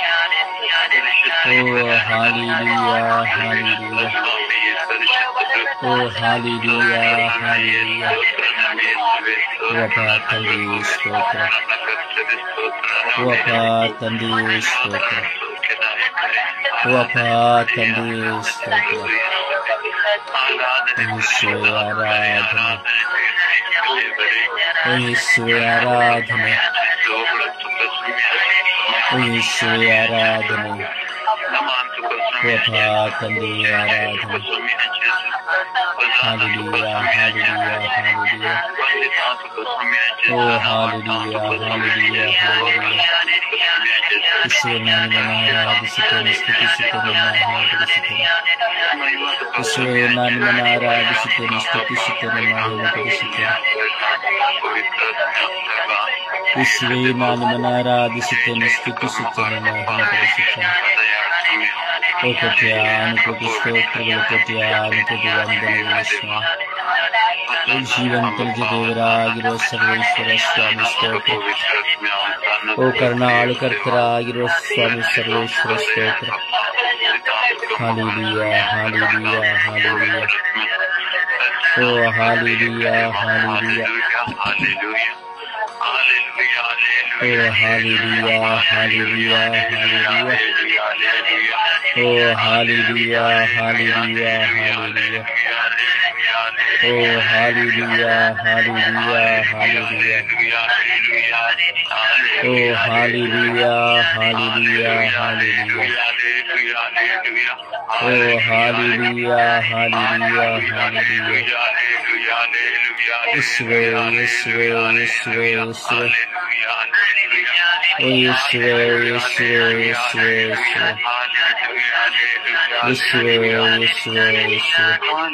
Oh, hallelujah, hallelujah. Oh, hallelujah, hallelujah. ಓ ಅಪ್ಪ ತಂದೆ ಸ್ತೋತ್ರ ಓ ಅಪ್ಪ ತಂದೆ ಸ್ತೋತ್ರ ಓ ಅಪ್ಪ ತಂದೆ ಸ್ತೋತ್ರ ಯೇಸುವೆ ಆರಾಧನೆ ಓ ಯೇಸುವೆ ಆರಾಧನೆ ಓ ಯೇಸುವೆ ಆರಾಧನೆ ಓ ಅಪ್ಪ ತಂದೆ ಆರಾಧನೆ Hallelujah, hallelujah, hallelujah. Oh, hallelujah, hallelujah, hallelujah. ಯೇಸುವೆ ನಾನು ಆರಾಧಿಸುತ್ತೇನೆ ಸ್ತುತಿಸುತ್ತೇನೆ ಮಹಿಮೆಪಡಿಸುತ್ತೇನೆ ಯೇಸುವೆ ನಾನು ನಿಮ್ಮನ್ನು ಆರಾಧಿಸುತ್ತೇನೆ ಸ್ತುತಿಸುತ್ತೇನೆ ಮಹಿಮೆಪಡಿಸುತ್ತೇನೆ ಯೇಸುವೆ ನಾನು ನಿಮ್ಮನ್ನು ಆರಾಧಿಸುತ್ತೇನೆ ಸ್ತುತಿಸುತ್ತೇನೆ ಮಹಿಮೆಪಡಿಸುತ್ತೇನೆ ಓ ಕೊಟ್ಯಾನು ಕೋಟಿ ಸ್ತೋತ್ರಗಳು ಕೊಟ್ಯಾನು ಕೋಟಿ ವಂದನೆಗಳು ಸ್ವಾಮಿ ಓ ಜೀವಂತ ನಿಜ ದೇವರಾಗಿರುವ ಸರ್ವೇಶ್ವರ ಸ್ವಾಮಿ ಸ್ತೋತ್ರ ಓ ಕರ್ನಾಳುಕರ್ತರಾಗಿರುವ ಸ್ವಾಮಿ ಸರ್ವೇಶ್ವರ ಸ್ತೋತ್ರ ಹಾಲಿಲಿಯ ಹಾಲಿಲಿಯ ಹಾಲಿಲಿಯ ಓ ಹಾಲಿಲಿಯ ಹಾಲಿಲಿಯ ಓ ಹಾಲಿಲಿಯ ಹಾಲಿಲಿಯ ಹಾಲಿಲಿಯ ಓ ಹಾಲಿಲಿಯ ಹಾಲಿಲಿಯ ಹಾಲಿಲಿಯ ಓ ಹಾಲಿಲಿಯ ಹಾಲಿಲಿಯ ಹಾಲಿಲಿಯ ಓ ಹಾಲಿಲಿಯ ಹಾಲಿಲಿಯ ಹಾಲಿಲಿಯ ಓ ಹಾಲಿಲಿಯ ಹಾಲಿಲಿಯ ಹಾಲಿಲಿಯ ಯೇಸುವೆ ಯೇಸುವೆ ಯೇಸುವೆ ಯೇಸುವೆ ಓ ಯೇಸುವೆ ಯೇಸುವೆ ಯೇಸುವೆ ಯೇಸುವೆ ಯೇಸುವೆ ಯೇಸುವೆ ಯೇಸುವೆ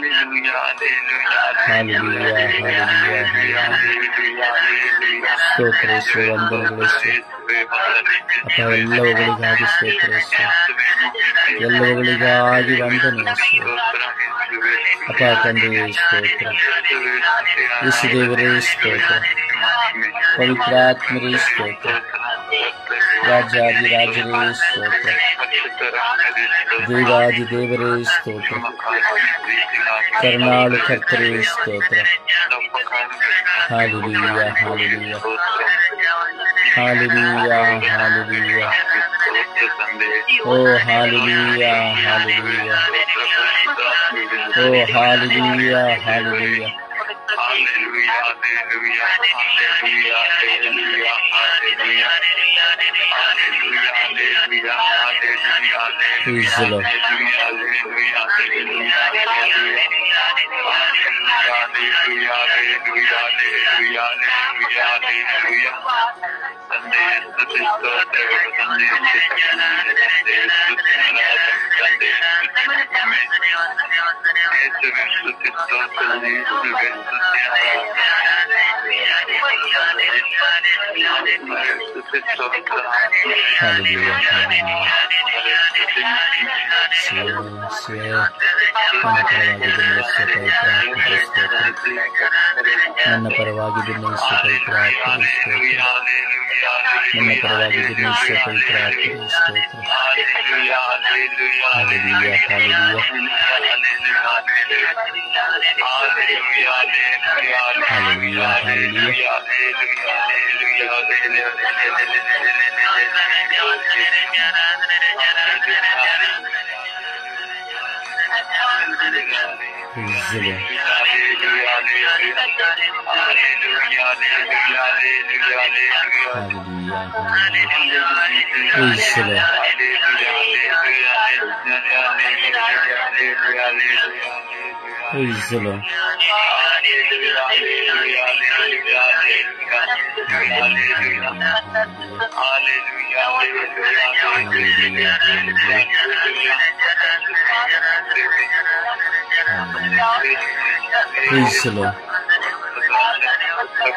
ಹಾಲಿಲಿಯ ಹಾಲಿಲಿಯ ಹಾಲಿಲಿಯ ಸ್ತೋತ್ರ ಯೇಸುವೆ ವಂದನೆಗಳು ಯೇಸುವೆ ಅಪ್ಪ ಎಲ್ಲವುಗಳಿಗಾಗಿ ಸ್ತೋತ್ರ ಯೇಸುವೆ ಎಲ್ಲವುಗಳಿಗಾಗಿ ವಂದನೆ ಯೇಸುವೆ ಅಪ್ಪ ತಂದೆಯೇ ಸ್ತೋತ್ರ ಯೇಸು ದೇವರೇ ಸ್ತೋತ್ರ ಪವಿತ್ರಾತ್ಮರೇ ಸ್ತೋತ್ರ ರಾಜಾದಿ ರಾಜರೇ ಸ್ತೋತ್ರ ದೇವಾದಿ ದೇವರೇ ಸ್ತೋತ್ರ ಕರ್ನಾಳು ಕರ್ತರೇ ಸ್ತೋತ್ರ ಹಾಲಿಲೂಯ ಹಾಲಿಲೂಯ ಹಾಲಿಲೂಯ ಹಾಲಿಲೂಯ ಓ ಹಾಲಿಲೂಯ ಹಾಲಿಲೂಯ ಓ ಹಾಲಿಲೂಯ ಹಾಲಿಲೂಯ Praise the Lord. Hallelujah, hallelujah. Swear, swear. ನನ್ನ ಪರವಾಗಿ ದಿನೇಶ ಪವಿತ್ರ ಆತ್ಮದ ಸ್ತೋತ್ರ ನನ್ನ ಪರವಾಗಿ ದಿನೇಶ ಪವಿತ್ರ ಆತ್ಮದ ಸ್ತೋತ್ರ hallelujah hallelujah hallelujah hallelujah Praise the Lord. Hallelujah, hallelujah. Praise the Lord. Praise the Lord. Hallelujah, hallelujah. Praise the Lord.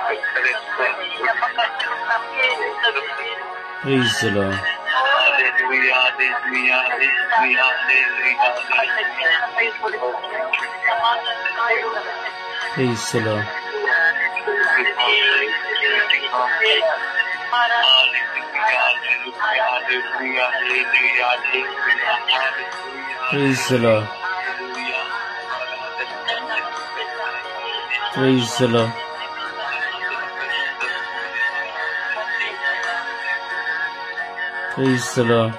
Praise the Lord. Praise the Lord. Praise the Lord. Praise the Lord. Praise the Lord.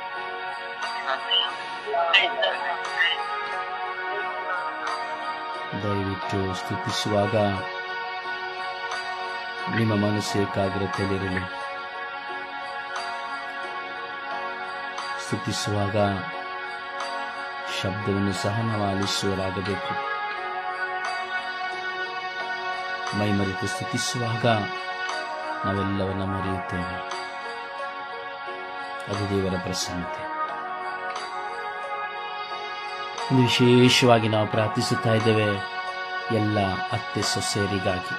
ದಯವಿಟ್ಟು ಸ್ತುತಿಸುವಾಗ ನಿಮ್ಮ ಮನಸ್ಸು ಏಕಾಗ್ರತೆಯಲ್ಲಿರಲಿ ಸ್ತುತಿಸುವಾಗ ಶಬ್ದವನ್ನು ಸಹ ನಾವು ಆಲಿಸುವರಾಗಬೇಕು ಮೈ ಮರೆತು ಸ್ತುತಿಸುವಾಗ ನಾವೆಲ್ಲವನ್ನ ಮರೆಯುತ್ತೇವೆ ಅದು ದೇವರ ಪ್ರಸನ್ನತೆ ಒಂದು ವಿಶೇಷವಾಗಿ ನಾವು ಪ್ರಾರ್ಥಿಸುತ್ತಾ ಇದ್ದೇವೆ ಎಲ್ಲ ಅತ್ತೆ ಸೊಸೆಯರಿಗಾಗಿ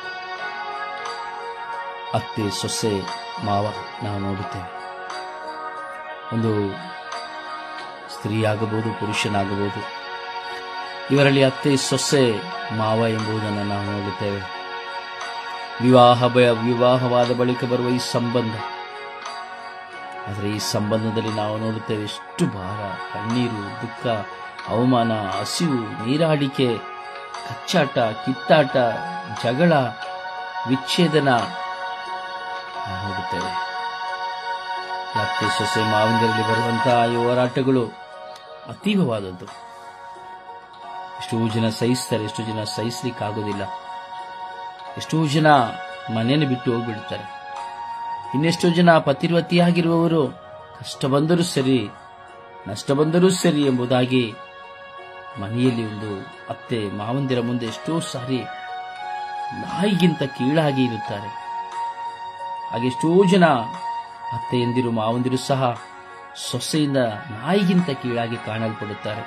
ಅತ್ತೆ ಸೊಸೆ ಮಾವ ನಾವು ನೋಡುತ್ತೇವೆ ಒಂದು ಸ್ತ್ರೀಯಾಗಬಹುದು ಪುರುಷನಾಗಬಹುದು ಇವರಲ್ಲಿ ಅತ್ತೆ ಸೊಸೆ ಮಾವ ಎಂಬುದನ್ನು ನಾವು ನೋಡುತ್ತೇವೆ ವಿವಾಹ ಬ- ವಿವಾಹವಾದ ಬಳಿಕ ಬರುವ ಈ ಸಂಬಂಧ ಆದರೆ ಈ ಸಂಬಂಧದಲ್ಲಿ ನಾವು ನೋಡುತ್ತೇವೆ ಎಷ್ಟು ಭಾರ ಕಣ್ಣೀರು ದುಃಖ ಅವಮಾನ ಹಸಿವು ನೀರಾಡಿಕೆ ಕಚ್ಚಾಟ ಕಿತ್ತಾಟ ಜಗಳ ವಿಚ್ಛೇದನ ನಾವು ನೋಡುತ್ತೇವೆ ಅತ್ತೆ ಸೊಸೆ ಮಾವಿನದಲ್ಲಿ ಬರುವಂತಹ ಈ ಹೋರಾಟಗಳು ಅತೀವವಾದದ್ದು ಎಷ್ಟೋ ಜನ ಸಹಿಸ್ತಾರೆ ಎಷ್ಟೋ ಜನ ಸಹಿಸ್ಲಿಕ್ಕಾಗೋದಿಲ್ಲ ಎಷ್ಟೋ ಜನ ಮನೆಯನ್ನು ಬಿಟ್ಟು ಹೋಗ್ಬಿಡ್ತಾರೆ ಇನ್ನೆಷ್ಟೋ ಜನ ಪತಿರ್ವತಿಯಾಗಿರುವವರು ಕಷ್ಟ ಬಂದರೂ ಸರಿ ನಷ್ಟ ಬಂದರೂ ಸರಿ ಎಂಬುದಾಗಿ ಮನೆಯಲ್ಲಿ ಒಂದು ಅತ್ತೆ ಮಾವಂದಿರ ಮುಂದೆ ಎಷ್ಟೋ ಸಾರಿ ನಾಯಿಗಿಂತ ಕೀಳಾಗಿ ಇರುತ್ತಾರೆ ಹಾಗೆ ಎಷ್ಟೋ ಜನ ಅತ್ತೆಯಂದಿರು ಮಾವಂದಿರು ಸಹ ಸೊಸೆಯಿಂದ ನಾಯಿಗಿಂತ ಕೀಳಾಗಿ ಕಾಣಲ್ಪಡುತ್ತಾರೆ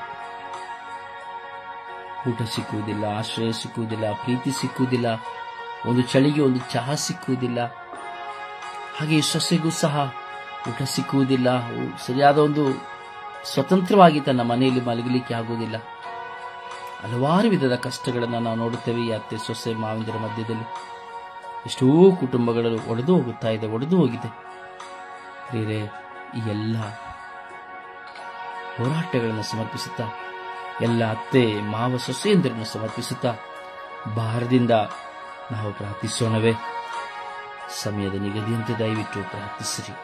ಊಟ ಸಿಕ್ಕುವುದಿಲ್ಲ ಆಶ್ರಯ ಸಿಕ್ಕುವುದಿಲ್ಲ ಪ್ರೀತಿ ಸಿಕ್ಕುವುದಿಲ್ಲ ಒಂದು ಚಳಿಗೆ ಒಂದು ಚಹಾ ಸಿಕ್ಕುವುದಿಲ್ಲ ಹಾಗೆ ಸೊಸೆಗೂ ಸಹ ಊಟ ಸಿಕ್ಕುವುದಿಲ್ಲ ಉ- ಸರಿಯಾದ ಒಂದು ಸ್ವತಂತ್ರವಾಗಿ ತನ್ನ ಮನೆಯಲ್ಲಿ ಮಲಗಲಿಕ್ಕೆ ಆಗುವುದಿಲ್ಲ ಹಲವಾರು ವಿಧದ ಕಷ್ಟಗಳನ್ನು ನಾವು ನೋಡುತ್ತೇವೆ ಈ ಅತ್ತೆ ಸೊಸೆ ಮಾವಿಂದರ ಮಧ್ಯದಲ್ಲಿ ಎಷ್ಟೋ ಕುಟುಂಬಗಳು ಒಡೆದು ಹೋಗುತ್ತಾ ಇದೆ ಒಡೆದು ಹೋಗಿದೆ ಪ್ರಿಯರೇ ಈ ಎಲ್ಲ ಹೋರಾಟಗಳನ್ನು ಸಮರ್ಪಿಸುತ್ತಾ ಎಲ್ಲ ಅತ್ತೆ ಮಾವ ಸೊಸೆಯಂದರನ್ನು ಸಮರ್ಪಿಸುತ್ತಾ ಭಾರದಿಂದ ನಾವು ಪ್ರಾರ್ಥಿಸೋಣವೇ ಸಮಯದ ನಿಗದಿಯಂತೆ ದಯವಿಟ್ಟು ಪ್ರಾರ್ಥಿಸಿರಿ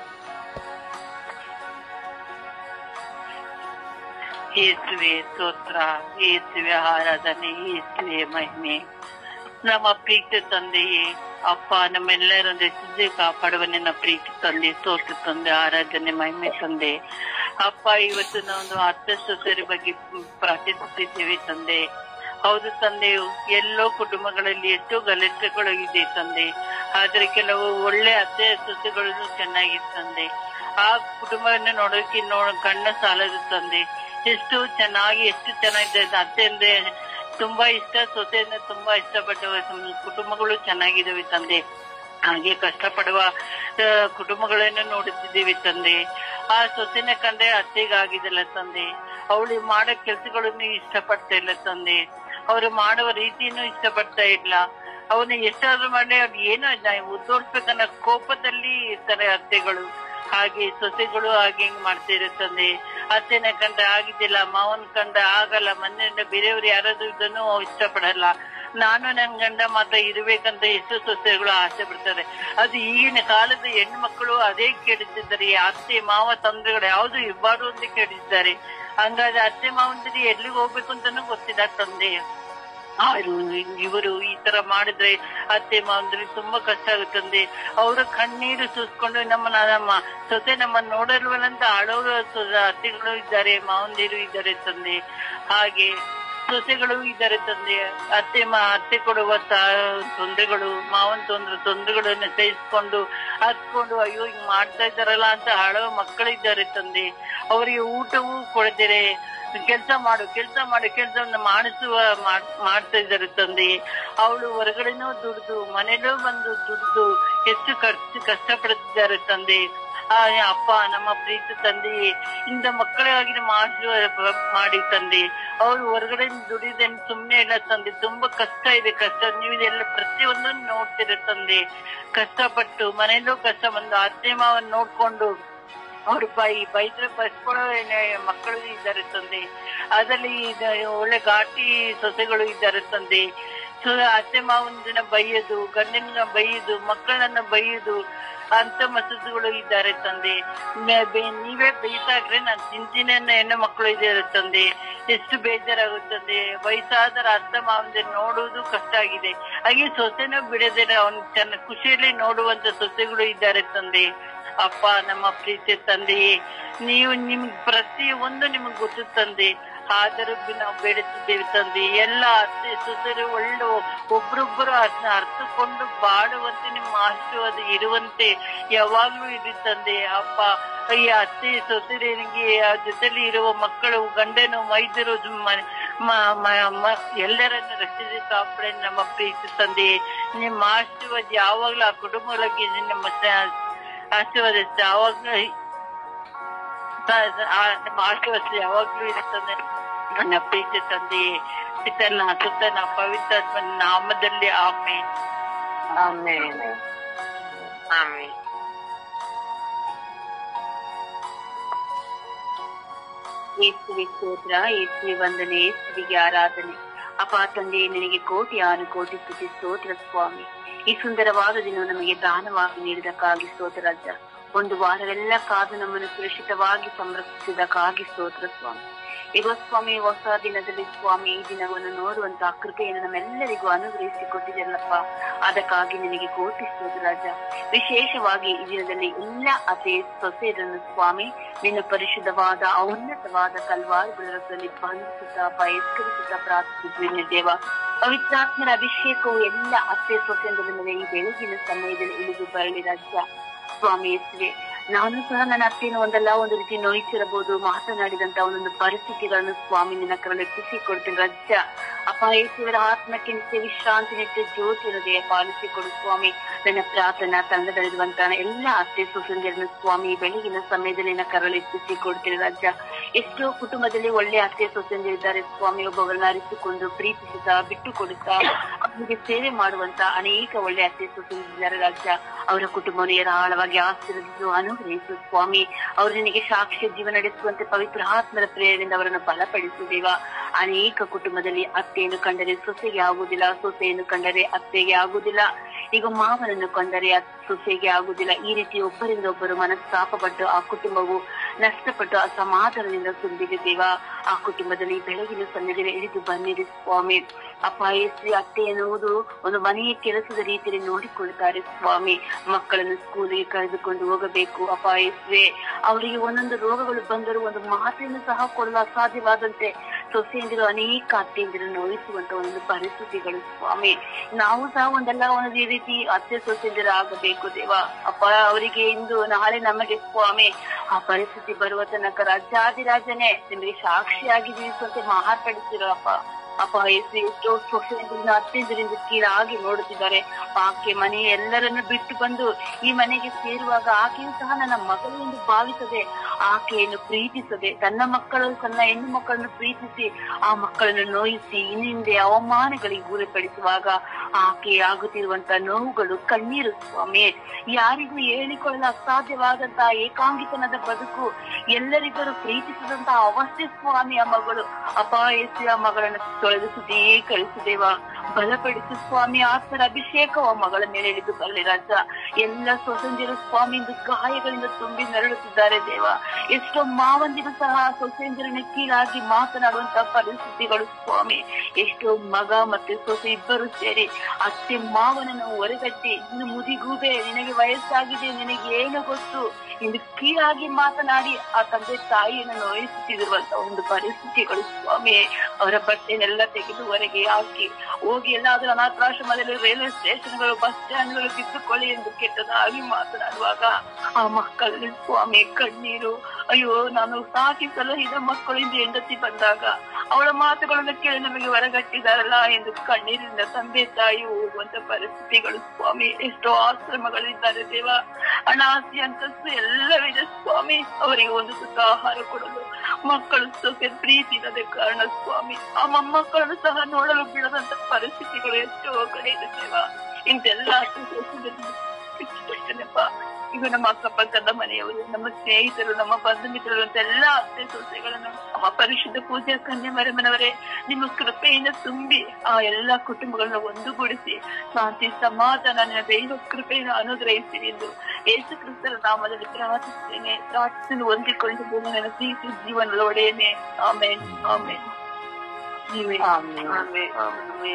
ಯೇಸುವೆ ಸ್ತೋತ್ರ ಯೇಸುವೆ ಆರಾಧನೆ ಯೇಸುವೆ ಮಹಿಮೆ ನಮ್ಮ ಪ್ರೀತಿ ತಂದೆಯೇ ಅಪ್ಪ ನಮ್ಮೆಲ್ಲರೊಂದು ಸುದ್ದಿ ಕಾಪಾಡುವ ನಿನ್ನ ಪ್ರೀತಿ ತಂದೆ ಸ್ತೋತ್ರ ತಂದೆ ಆರಾಧನೆ ಮಹಿಮೆ ತಂದೆ ಅಪ್ಪ ಇವತ್ತು ನಾವು ಅರ್ಥ ಸೊಸೆಯರ ಬಗ್ಗೆ ಪ್ರಾರ್ಥಿಸುತ್ತಿದ್ದೇವೆ ತಂದೆ ಹೌದು ತಂದೆಯು ಎಲ್ಲೋ ಕುಟುಂಬಗಳಲ್ಲಿ ಎಷ್ಟೋ ಗಲಾಟೆಗಳು ಇದೆ ತಂದೆ ಆದ್ರೆ ಕೆಲವು ಒಳ್ಳೆ ಅತ್ತೆ ಸೊಸೆಗಳು ಚೆನ್ನಾಗಿದೆ ತಂದೆ ಆ ಕುಟುಂಬವನ್ನು ನೋಡೋಕೆ ನೋಡ ಕಣ್ಣ ಸಾಲದು ತಂದೆ ಎಷ್ಟು ಚೆನ್ನಾಗಿ ಎಷ್ಟು ಚೆನ್ನಾಗಿದೆ ಅತ್ತೆ ಅಂದ್ರೆ ತುಂಬಾ ಇಷ್ಟ ಸೊಸೆ ಅಂದ್ರೆ ತುಂಬಾ ಇಷ್ಟಪಟ್ಟವ ಕುಟುಂಬಗಳು ಚೆನ್ನಾಗಿದ್ದಾವೆ ತಂದೆ ಹಾಗೆ ಕಷ್ಟಪಡುವ ಆ, ಕುಟುಂಬಗಳನ್ನು ನೋಡುತ್ತಿದ್ದೇವೆ ತಂದೆ ಆ ಸೊಸೆನ ಕಂಡ್ರೆ ಅತ್ತೆಗಾಗಿದಲ್ಲ ತಂದೆ ಅವಳು ಮಾಡೋ ಕೆಲಸಗಳನ್ನು ಇಷ್ಟಪಡ್ತಾ ಇಲ್ಲ ತಂದೆ ಅವರು ಮಾಡುವ ರೀತಿಯನ್ನು ಇಷ್ಟಪಡ್ತಾ ಇಲ್ಲ ಅವನು ಎಷ್ಟಾದ್ರೂ ಮಾಡಿ ಅವ್ರು ಏನೋ ಉದ್ದೋಡ್ಸ್ಬೇಕನ್ನೋ ಕೋಪದಲ್ಲಿ ಇರ್ತಾರೆ ಅತ್ತೆಗಳು ಹಾಗೆ ಸೊಸೆಗಳು ಹಾಗೆ ಹಿಂಗ್ ಮಾಡ್ತಾ ಇರುತ್ತಂದೆ ಅತ್ತೆನ ಕಂಡ್ರೆ ಆಗಿದ್ದಿಲ್ಲ ಮಾವನ್ ಕಂಡ್ರೆ ಆಗಲ್ಲ ಮನೆಯಿಂದ ಬೇರೆಯವ್ರು ಯಾರಾದ್ರೂ ಇದನ್ನು ಇಷ್ಟಪಡಲ್ಲ ನಾನು ನನ್ ಗಂಡ ಮಾತ್ರ ಇರ್ಬೇಕಂತ ಎಷ್ಟು ಸೊಸೆಗಳು ಆಸೆ ಪಡ್ತಾರೆ ಅದು ಈಗಿನ ಕಾಲದ ಹೆಣ್ಣು ಮಕ್ಕಳು ಅದೇ ಕೇಳುತ್ತಿದ್ದಾರೆ ಈ ಅತ್ತೆ ಮಾವ ತಂದೆಗಳು ಯಾವ್ದು ಇರಬಾರ್ದು ಅಂತ ಕೇಳಿದ್ದಾರೆ ಹಂಗಾದ್ರೆ ಅತ್ತೆ ಮಾವಂದಿರಿ ಎಲ್ಲಿಗೆ ಹೋಗ್ಬೇಕು ಅಂತಾನು ಗೊತ್ತಿಲ್ಲ ತಂದೆ ಅವರು ಇವರು ಈ ತರ ಮಾಡಿದ್ರೆ ಅತ್ತೆ ಮಾವಂದ್ರೆ ತುಂಬಾ ಕಷ್ಟ ಆಗುತ್ತಂದೆ ಅವರು ಕಣ್ಣೀರು ಸುಸ್ಕೊಂಡು ನಮ್ಮನ್ನ ನಮ್ಮ ಸೊಸೆ ನಮ್ಮನ್ನ ನೋಡಲ್ವಲ್ಲಂತ ಅಳೋರು ಸೊ- ಅತ್ತೆಗಳು ಇದ್ದಾರೆ ಮಾವಂದಿರು ಇದ್ದಾರೆ ತಂದೆ ಹಾಗೆ ಸೊಸೆಗಳು ಇದ್ದಾರೆ ತಂದೆ ಅತ್ತೆ ಮಾ ಅತ್ತೆ ಕೊಡುವ ತ- ತೊಂದರೆಗಳು ಮಾವನ್ ತೊಂದ್ರೆ ತೊಂದರೆಗಳನ್ನ ಸಹಿಸ್ಕೊಂಡು ಹತ್ಕೊಂಡು ಅಯ್ಯೋ ಹಿಂಗ್ ಮಾಡ್ತಾ ಇದ್ದಾರಲ್ಲ ಅಂತ ಅಳೋ ಮಕ್ಕಳಿದ್ದಾರೆ ತಂದೆ ಅವರಿಗೆ ಊಟವೂ ಕೊಡದಿರೆ ಕೆಲಸ ಮಾಡು ಕೆಲಸ ಮಾಡು ಕೆಲಸವನ್ನ ಮಾಡಿಸುವ ಮಾಡ್- ಮಾಡ್ತಾ ಇದ್ದಾರೆ ತಂದೆ ಅವಳು ಹೊರಗಡೆನೂ ದುಡ್ದು ಮನೇಲೂ ಬಂದು ದುಡ್ದು ಎಷ್ಟು ಖರ್ಚು ಕಷ್ಟಪಡುತ್ತಿದ್ದಾರೆ ತಂದೆ ಆ ಅಪ್ಪ ನಮ್ಮ ಪ್ರೀತಿ ತಂದೆಯೇ ಇಂದ ಮಕ್ಕಳಿಗಾಗಿ ನಮ್ಮ ಆಶೀರ್ವಾದ ಮಾಡಿ ತಂದೆ ಅವ್ರು ಹೊರಗಡೆ ದುಡಿದೆ ಸುಮ್ನೆ ಇಲ್ಲ ತಂದೆ ತುಂಬಾ ಕಷ್ಟ ಇದೆ ಕಷ್ಟ ನೀವು ಇದೆಲ್ಲ ಪ್ರತಿಯೊಂದು ನೋಡ್ತೀರ ತಂದೆ ಕಷ್ಟಪಟ್ಟು ಮನೆಯಲ್ಲೂ ಕಷ್ಟ ಬಂದು ಅತ್ತೆ ಮಾವನ್ ನೋಡ್ಕೊಂಡು ಅವ್ರು ಬೈ ಬೈದ್ರೆ ಬಸ್ಕೊಳ್ಳೋ ಮಕ್ಕಳು ಇದ್ದಾರೆ ತಂದೆ ಅದರಲ್ಲಿ ಇದು ಒಳ್ಳೆ ಘಾಟಿ ಸೊಸೆಗಳು ಇದ್ದಾರೆ ತಂದೆ ಸೊ ಅತ್ತೆ ಮಾವನ ದಿನ ಬೈಯೋದು ಗಂಡನ ಬೈಯೋದು ಮಕ್ಕಳನ್ನ ಬೈಯೋದು ಅಂತ ಮಸೂದುಗಳು ಇದ್ದಾರೆ ತಂದೆ ಮ- ಬೆ- ನೀವೇ ಬೈತಾಗ್ರೆ ನಾನು ತಿಂತೀನಿ ಅನ್ನೋ ಹೆಣ್ಣು ಮಕ್ಕಳು ಇದ್ದಾರೆ ತಂದೆ ಎಷ್ಟು ಬೇಜಾರಾಗುತ್ತದೆ ವಯಸ್ಸಾದರ ಅತ್ತ ಮಾವಂದೆ ನೋಡುವುದು ಕಷ್ಟ ಆಗಿದೆ ಹಾಗೆ ಸೊಸೆನೂ ಬಿಡದೆ ಅವನ್ ಚೆನ್ನ ಖುಷಿಯಲ್ಲಿ ನೋಡುವಂತ ಸೊಸೆಗಳು ಇದ್ದಾರೆ ತಂದೆ ಅಪ್ಪ ನಮ್ಮ ಪ್ರೀತಿ ತಂದೆಯೇ ನೀವು ನಿಮ್ಗ್ ಪ್ರತಿ ಒಂದು ನಿಮಗ್ ಗೊತ್ತು ತಂದೆ ಆದರೂ ಬಿ ನಾವು ಬೇಡುತ್ತಿದ್ದೇವೆ ತಂದೆ ಎಲ್ಲ ಅತ್ತೆ ಸೊಸೆರು ಒಳ್ಳೆ ಒಬ್ರೊಬ್ಬರು ಅದನ್ನ ಅರ್ಥಕೊಂಡು ಬಾಳುವಂತೆ ನಿಮ್ಮ ಆಶೀರ್ವಾದ ಇರುವಂತೆ ಯಾವಾಗ್ಲೂ ಇರಿ ತಂದೆ ಅಪ್ಪ ಈ ಅತ್ತೆ ಸೊಸೆರಿಗೆ ಆ ಜೊತೆಲಿ ಇರುವ ಮಕ್ಕಳು ಗಂಡನು ಮೈದರು ಮ- ಮ- ಮ- ಮ- ಎಲ್ಲರನ್ನು ರಕ್ಷಿಸಿ ಕಾಪಾಡಿ ನಮ್ಮ ಪ್ರೀತಿ ತಂದೆ ನಿಮ್ಮ ಆಶೀರ್ವಾದ ಯಾವಾಗ್ಲೂ ಆ ಕುಟುಂಬಗಳಿಗೆ ನಿಮ್ಮ ಸ- ಆಶೀರ್ವಾದ ಯಾವಾಗ್ಲೂ ತ- ಆ ನಿಮ್ಮ ಆಶೀರ್ವಾದ ಯಾವಾಗ್ಲೂ ಇರುತ್ತದೆ ನನ್ನ ಪ್ರೀತಿ ತಂದೆಯೇ ಪಿತನ ಸುತ್ತನ ಪವಿತ್ರ ನಾಮದಲ್ಲಿ ಆಮೆ ಆಮೇನ್ ಆಮೇನ್ ಯೇಸುವೆ ಸ್ತೋತ್ರ ಯೇಸುವೆ ವಂದನೆ ಯೇಸುವಿಗೆ ಆರಾಧನೆ ಅಪ್ಪ ತಂದೆ ನಿನಗೆ ಕೋಟಿ ಆನು ಕೋಟಿ ಸ್ತುತಿ ಸ್ತೋತ್ರ ಸ್ವಾಮಿ ಈ ಸುಂದರವಾದ ದಿನ ನಮಗೆ ದಾನವಾಗಿ ನೀಡಿದಕ್ಕಾಗಿ ಸ್ತೋತ್ರ ರಾಜ ಒಂದು ವಾರವೆಲ್ಲ ಕಾದು ನಮ್ಮನ್ನು ಸುರಕ್ಷಿತವಾಗಿ ಸಂರಕ್ಷಿಸಿದಕ್ಕಾಗಿ ಸ್ತೋತ್ರ ಸ್ವಾಮಿ ಇವ ಸ್ವಾಮಿ ಹೊಸ ದಿನದಲ್ಲಿ ಸ್ವಾಮಿ ಈ ದಿನವನ್ನು ನೋಡುವಂತ ಕೃಪೆಯನ್ನು ನಮ್ಮೆಲ್ಲರಿಗೂ ಅನುಗ್ರಹಿಸಿ ಕೊಟ್ಟಿದ್ದಲ್ಲಪ್ಪ ಅದಕ್ಕಾಗಿ ನಿನಗೆ ಕೋಟಿ ಸ್ತೋತ್ರ ರಾಜ ವಿಶೇಷವಾಗಿ ಈ ದಿನದಲ್ಲಿ ಎಲ್ಲ ಅತಿ ಸೊಸೆಯರನ್ನು ಸ್ವಾಮಿ ನಿನ್ನ ಪರಿಶುದ್ಧವಾದ ಔನ್ನತವಾದ ಕಲ್ವಾರು ರಕ್ತದಲ್ಲಿ ಬಂಧಿಸುತ್ತಾ ಬಯಸ್ಕರಿಸುತ್ತಾ ಪ್ರಾರ್ಥಿಸಿದ್ವಿ ದೇವ ಪವಿತ್ರಾತ್ಮರ ಅಭಿಷೇಕವು ಎಲ್ಲ ಅತ್ತೆ ಸೊಸೆಯರ ಮೇಲೆ ಈ ಬೆಳಗಿನ ಸಮಯದಲ್ಲಿ ಇಳಿದು ಬರಲಿ ರಾಜ್ಯ ಸ್ವಾಮಿ ಯೇಸುವೆ ನಾನು ಸಹ ನನ್ನ ಅತ್ತೆಯನ್ನು ಒಂದಲ್ಲ ಒಂದು ರೀತಿ ನೋಯಿಸಿರಬಹುದು ಮಾತನಾಡಿದಂತ ಒಂದೊಂದು ಪರಿಸ್ಥಿತಿಗಳನ್ನು ಸ್ವಾಮಿ ನಿನ್ನ ಕರಳೆತ್ತಿಸಿ ಕೊಡ್ತೀನಿ ರಾಜ್ಯ ಅಪ್ಪ ಯೇಸುವರ ಆತ್ಮಕ್ಕೆ ನಿತ್ಯ ವಿಶ್ರಾಂತಿ ನಿತ್ಯ ಜ್ಯೋತಿ ಹೃದಯ ಪಾಲಿಸಿಕೊಡು ಸ್ವಾಮಿ ನನ್ನ ಪ್ರಾರ್ಥನಾ ತಂಡದಲ್ಲಿರುವಂತಹ ಎಲ್ಲ ಅತ್ತೆ ಸುಸಂದಿರನ್ನು ಸ್ವಾಮಿ ಈ ಬೆಳಗಿನ ಸಮಯದಲ್ಲಿ ನನ್ನ ಕರಳೆತ್ತಿಸಿ ಕೊಡ್ತೀನಿ ರಾಜ್ಯ ಎಷ್ಟೋ ಕುಟುಂಬದಲ್ಲಿ ಒಳ್ಳೆ ಅತ್ತೆ ಸೊಸೆಂದಿರಿದ್ದಾರೆ ಸ್ವಾಮಿ ಒಬ್ಬೊಬ್ಬರನ್ನ ಅರಿತುಕೊಂಡು ಪ್ರೀತಿಸುತ್ತಾ ಬಿಟ್ಟು ಕೊಡುತ್ತಾ ಅವರಿಗೆ ಸೇವೆ ಮಾಡುವಂತ ಅನೇಕ ಒಳ್ಳೆ ಅತ್ತೆ ಸೊಸೆಂದಿದ್ದಾರೆ ರಾಜ್ಯ ಅವರ ಕುಟುಂಬವನ್ನು ಏರಾಳವಾಗಿ ಆಶೀರ್ವದಿಸು ಅನುಗ್ರಹಿಸು ಸ್ವಾಮಿ ಅವರು ನಿನಗೆ ಸಾಕ್ಷ್ಯ ಜೀವನ ನಡೆಸುವಂತೆ ಪವಿತ್ರ ಆತ್ಮರ ಪ್ರೇರಣೆಯಿಂದ ಅವರನ್ನು ಬಲಪಡಿಸು ದೇವ ಅನೇಕ ಕುಟುಂಬದಲ್ಲಿ ಅತ್ತೆಯನ್ನು ಕಂಡರೆ ಸೊಸೆಗೆ ಆಗುವುದಿಲ್ಲ ಸೊಸೆಯನ್ನು ಕಂಡರೆ ಅತ್ತೆಗೆ ಆಗುವುದಿಲ್ಲ ಈಗ ಮಾವನನ್ನು ಕಂಡರೆ ಅತ್- ಸೊಸೆಗೆ ಆಗುವುದಿಲ್ಲ ಈ ರೀತಿ ಒಬ್ಬರಿಂದ ಒಬ್ಬರು ಮನಸ್ತಾಪಪಟ್ಟು ಆ ಕುಟುಂಬವು ನಷ್ಟಪಟ್ಟು ಅಸಮಾಧಾನದಿಂದ ತುಂಬಿದೆ ದೇವ ಆ ಕುಟುಂಬದಲ್ಲಿ ಬೆಳಗಿನ ಸಮಯದಲ್ಲಿ ಇಳಿದು ಬನ್ನಿರಿ ಸ್ವಾಮಿ ಅಪ್ಪ ಯೇಸು ಅತ್ತೆ ಎನ್ನುವುದು ಒಂದು ಮನೆಯ ಕೆಲಸದ ರೀತಿಯಲ್ಲಿ ನೋಡಿಕೊಳ್ತಾರೆ ಸ್ವಾಮಿ ಮಕ್ಕಳನ್ನು ಸ್ಕೂಲಿಗೆ ಕರೆದುಕೊಂಡು ಹೋಗಬೇಕು ಅಪ್ಪ ಯೇಸುವೆ ಅವರಿಗೆ ಒಂದೊಂದು ರೋಗಗಳು ಬಂದರೂ ಒಂದು ಮಾತೆಯನ್ನು ಸಹ ಕೊಡಲು ಅಸಾಧ್ಯವಾದಂತೆ ಸೊಸೆಯಂದಿರು ಅನೇಕ ಅತ್ತೆಯಂದಿರು ನೋಯಿಸುವಂತ ಒಂದು ಪರಿಸ್ಥಿತಿಗಳು ಸ್ವಾಮಿ ನಾವು ಸಹ ಒಂದಲ್ಲ ಒಂದು ಈ ರೀತಿ ಅತ್ತೆ ಸೊಸೆಯಂದಿರು ಆಗಬೇಕು ದೇವ ಅಪ್ಪ ಅವರಿಗೆ ಇಂದು ನಾಳೆ ನಮಗೆ ಸ್ವಾಮಿ ಆ ಪರಿಸ್ಥಿತಿ ಬರುವ ತನಕ ರಾಜಾದಿರಾಜನೇ ನಿಮಗೆ ಸಾಕ್ಷಿಯಾಗಿ ಜೀವಿಸುವಂತೆ ಮಾರ್ಪಡಿಸಿರೋ ಅಪ್ಪ ಅಪ್ಪ ಯೇಸು ಎಷ್ಟೋ ಸೊಸೆಯಂದ್ರಿಂದ ಅತ್ತೆಂದರಿಂದ ಕೀಳಾಗಿ ನೋಡುತ್ತಿದ್ದಾರೆ ಆಕೆ ಮನೆ ಎಲ್ಲರನ್ನು ಬಿಟ್ಟು ಬಂದು ಈ ಮನೆಗೆ ಸೇರುವಾಗ ಆಕೆಯು ಸಹ ನನ್ನ ಮಗಳು ಎಂದು ಭಾವಿಸದೆ ಆಕೆಯನ್ನು ಪ್ರೀತಿಸದೆ ತನ್ನ ಮಕ್ಕಳು ತನ್ನ ಹೆಣ್ಣು ಮಕ್ಕಳನ್ನು ಪ್ರೀತಿಸಿ ಆ ಮಕ್ಕಳನ್ನು ನೋಯಿಸಿ ಇನ್ನಿಂದೆ ಅವಮಾನಗಳಿಗೆ ಗುರಿಪಡಿಸುವಾಗ ಆಕೆ ಆಗುತ್ತಿರುವಂತ ನೋವುಗಳು ಕಣ್ಣೀರು ಸ್ವಾಮಿ ಯಾರಿಗೂ ಹೇಳಿಕೊಳ್ಳಲು ಅಸಾಧ್ಯವಾದಂತಹ ಏಕಾಂಗಿತನದ ಬದುಕು ಎಲ್ಲರಿಗೂ ಪ್ರೀತಿಸಿದಂತಹ ಅವಸ್ಥೆ ಸ್ವಾಮಿ ಆ ಮಗಳು ಅಪಾಯಸಿಯ ಮಗಳನ್ನು ತೊಳೆದಿಸುತ್ತೇ ಕಳಿಸಿದೇವ ಬಲಪಡಿಸು ಸ್ವಾಮಿ ಆತ್ಮರ ಅಭಿಷೇಕವ ಮಗಳ ಮೇಲೆ ಇಳಿದು ಬರಲಿ ರಾಜ ಎಲ್ಲ ಸೊಸೆಂದಿರು ಸ್ವಾಮಿಯಿಂದ ಗಾಯಗಳಿಂದ ತುಂಬಿ ನರಳುತ್ತಿದ್ದಾರೆ ದೇವ ಎಷ್ಟೋ ಮಾವಂದಿರು ಸಹ ಸೊಸೆಂದಿರನ್ನ ಕೀಳಾಗಿ ಮಾತನಾಡುವಂತಹ ಪರಿಸ್ಥಿತಿಗಳು ಸ್ವಾಮಿ ಎಷ್ಟೋ ಮಗ ಮತ್ತೆ ಸೊಸೆ ಇಬ್ಬರು ಸೇರಿ ಅತ್ತೆ ಮಾವನನ್ನು ಹೊರಗಟ್ಟಿ ಇನ್ನು ಮುದಿಗೂಬೆ ನಿನಗೆ ವಯಸ್ಸಾಗಿದೆ ನಿನಗೆ ಏನು ಗೊತ್ತು ಇಂದು ಕೀಳಾಗಿ ಮಾತನಾಡಿ ಆ ತಂದೆ ತಾಯಿಯನ್ನು ನೋಯಿಸುತ್ತಿರುವಂತ ಒಂದು ಪರಿಸ್ಥಿತಿಗಳು ಸ್ವಾಮಿ ಅವರ ಬಟ್ಟೆನೆಲ್ಲ ತೆಗೆದು ಹೊರಗೆ ಹಾಕಿ ಹೋಗಿ ಎಲ್ಲಾದ್ರೂ ಅನಾಥಾಶ್ರಮದಲ್ಲಿ ರೈಲ್ವೆ ಸ್ಟೇಷನ್ಗಳು ಬಸ್ ಸ್ಟ್ಯಾಂಡ್ಗಳು ಕಿತ್ತುಕೊಳ್ಳಿ ಎಂದು ಕೆಟ್ಟದಾಗಿ ಮಾತನಾಡುವಾಗ ಆ ಮಕ್ಕಳಲ್ಲಿ ಸ್ವಾಮಿ ಕಣ್ಣೀರು ಅಯ್ಯೋ ನಾನು ಸಾಕಿ ಸಲಹಿದ ಮಕ್ಕಳಿಂದ ಹೆಂಡತಿ ಬಂದಾಗ ಅವಳ ಮಾತುಗಳನ್ನು ಕೇಳಿ ನಮಗೆ ಹೊರಗಟ್ಟಿದಾರಲ್ಲ ಎಂದು ಕಣ್ಣೀರಿಂದ ತಂದೆ ತಾಯಿ ಹೋಗುವಂತ ಪರಿಸ್ಥಿತಿಗಳು ಸ್ವಾಮಿ ಎಷ್ಟೋ ಆಶ್ರಮಗಳಿದ್ದಾರೆ ದೇವ ಹಣ ಆಸ್ತಿ ಅಂತಸ್ತು ಎಲ್ಲವಿದೆ ಸ್ವಾಮಿ ಅವರಿಗೆ ಒಂದು ಸುತ್ತ ಆಹಾರ ಕೊಡಲು ಮಕ್ಕಳು ಸೊಸೆ ಪ್ರೀತಿ ಇಲ್ಲದೆ ಕಾರಣ ಸ್ವಾಮಿ ಆ ಮೊಮ್ಮಕ್ಕಳನ್ನು ಸಹ ನೋಡಲು ಬಿಡದಂತ ಪರಿಸ್ಥಿತಿಗಳು ಎಷ್ಟೋ ಕಡೆ ಇದೆ ದೇವ ಇಂತೆಲ್ಲ ಇಷ್ಟಪಟ್ಟೆನಪ್ಪ ಈಗ ನಮ್ಮ ಅಕ್ಕಪಕ್ಕದ ಮನೆಯವರು ನಮ್ಮ ಸ್ನೇಹಿತರು ನಮ್ಮ ಬಂಧು ಮಿತ್ರರು ಅಂತ ಎಲ್ಲ ಅತ್ತೆ ಸೊಸೆಗಳನ್ನು ಆ ಪರಿಶುದ್ಧ ಪೂಜೆ ಕನ್ಯೆ ಮರಮನವರೇ ನಿಮ್ಮ ಕೃಪೆಯಿಂದ ತುಂಬಿ ಆ ಎಲ್ಲಾ ಕುಟುಂಬಗಳನ್ನ ಒಂದುಗೂಡಿಸಿ ಶಾಂತಿ ಸಮಾಧಾನ ನಿನ್ನ ದೈವ ಕೃಪೆಯನ್ನು ಅನುಗ್ರಹಿಸಿ ಎಂದು ಯೇಸು ಕ್ರಿಸ್ತರ ನಾಮದಲ್ಲಿ ಪ್ರಾರ್ಥಿಸ್ತೇನೆ ಪ್ರಾರ್ಥನೆ ಹೊಂದಿಕೊಂಡು ನನ್ನ ಪ್ರೀತಿ ಜೀವನದ ಒಡೆಯನೆ ಆಮೇಲೆ ಆಮೇಲೆ ನೀವೇ ಆಮೆನ್. ಆಮೇಲೆ ಆಮೇಲೆ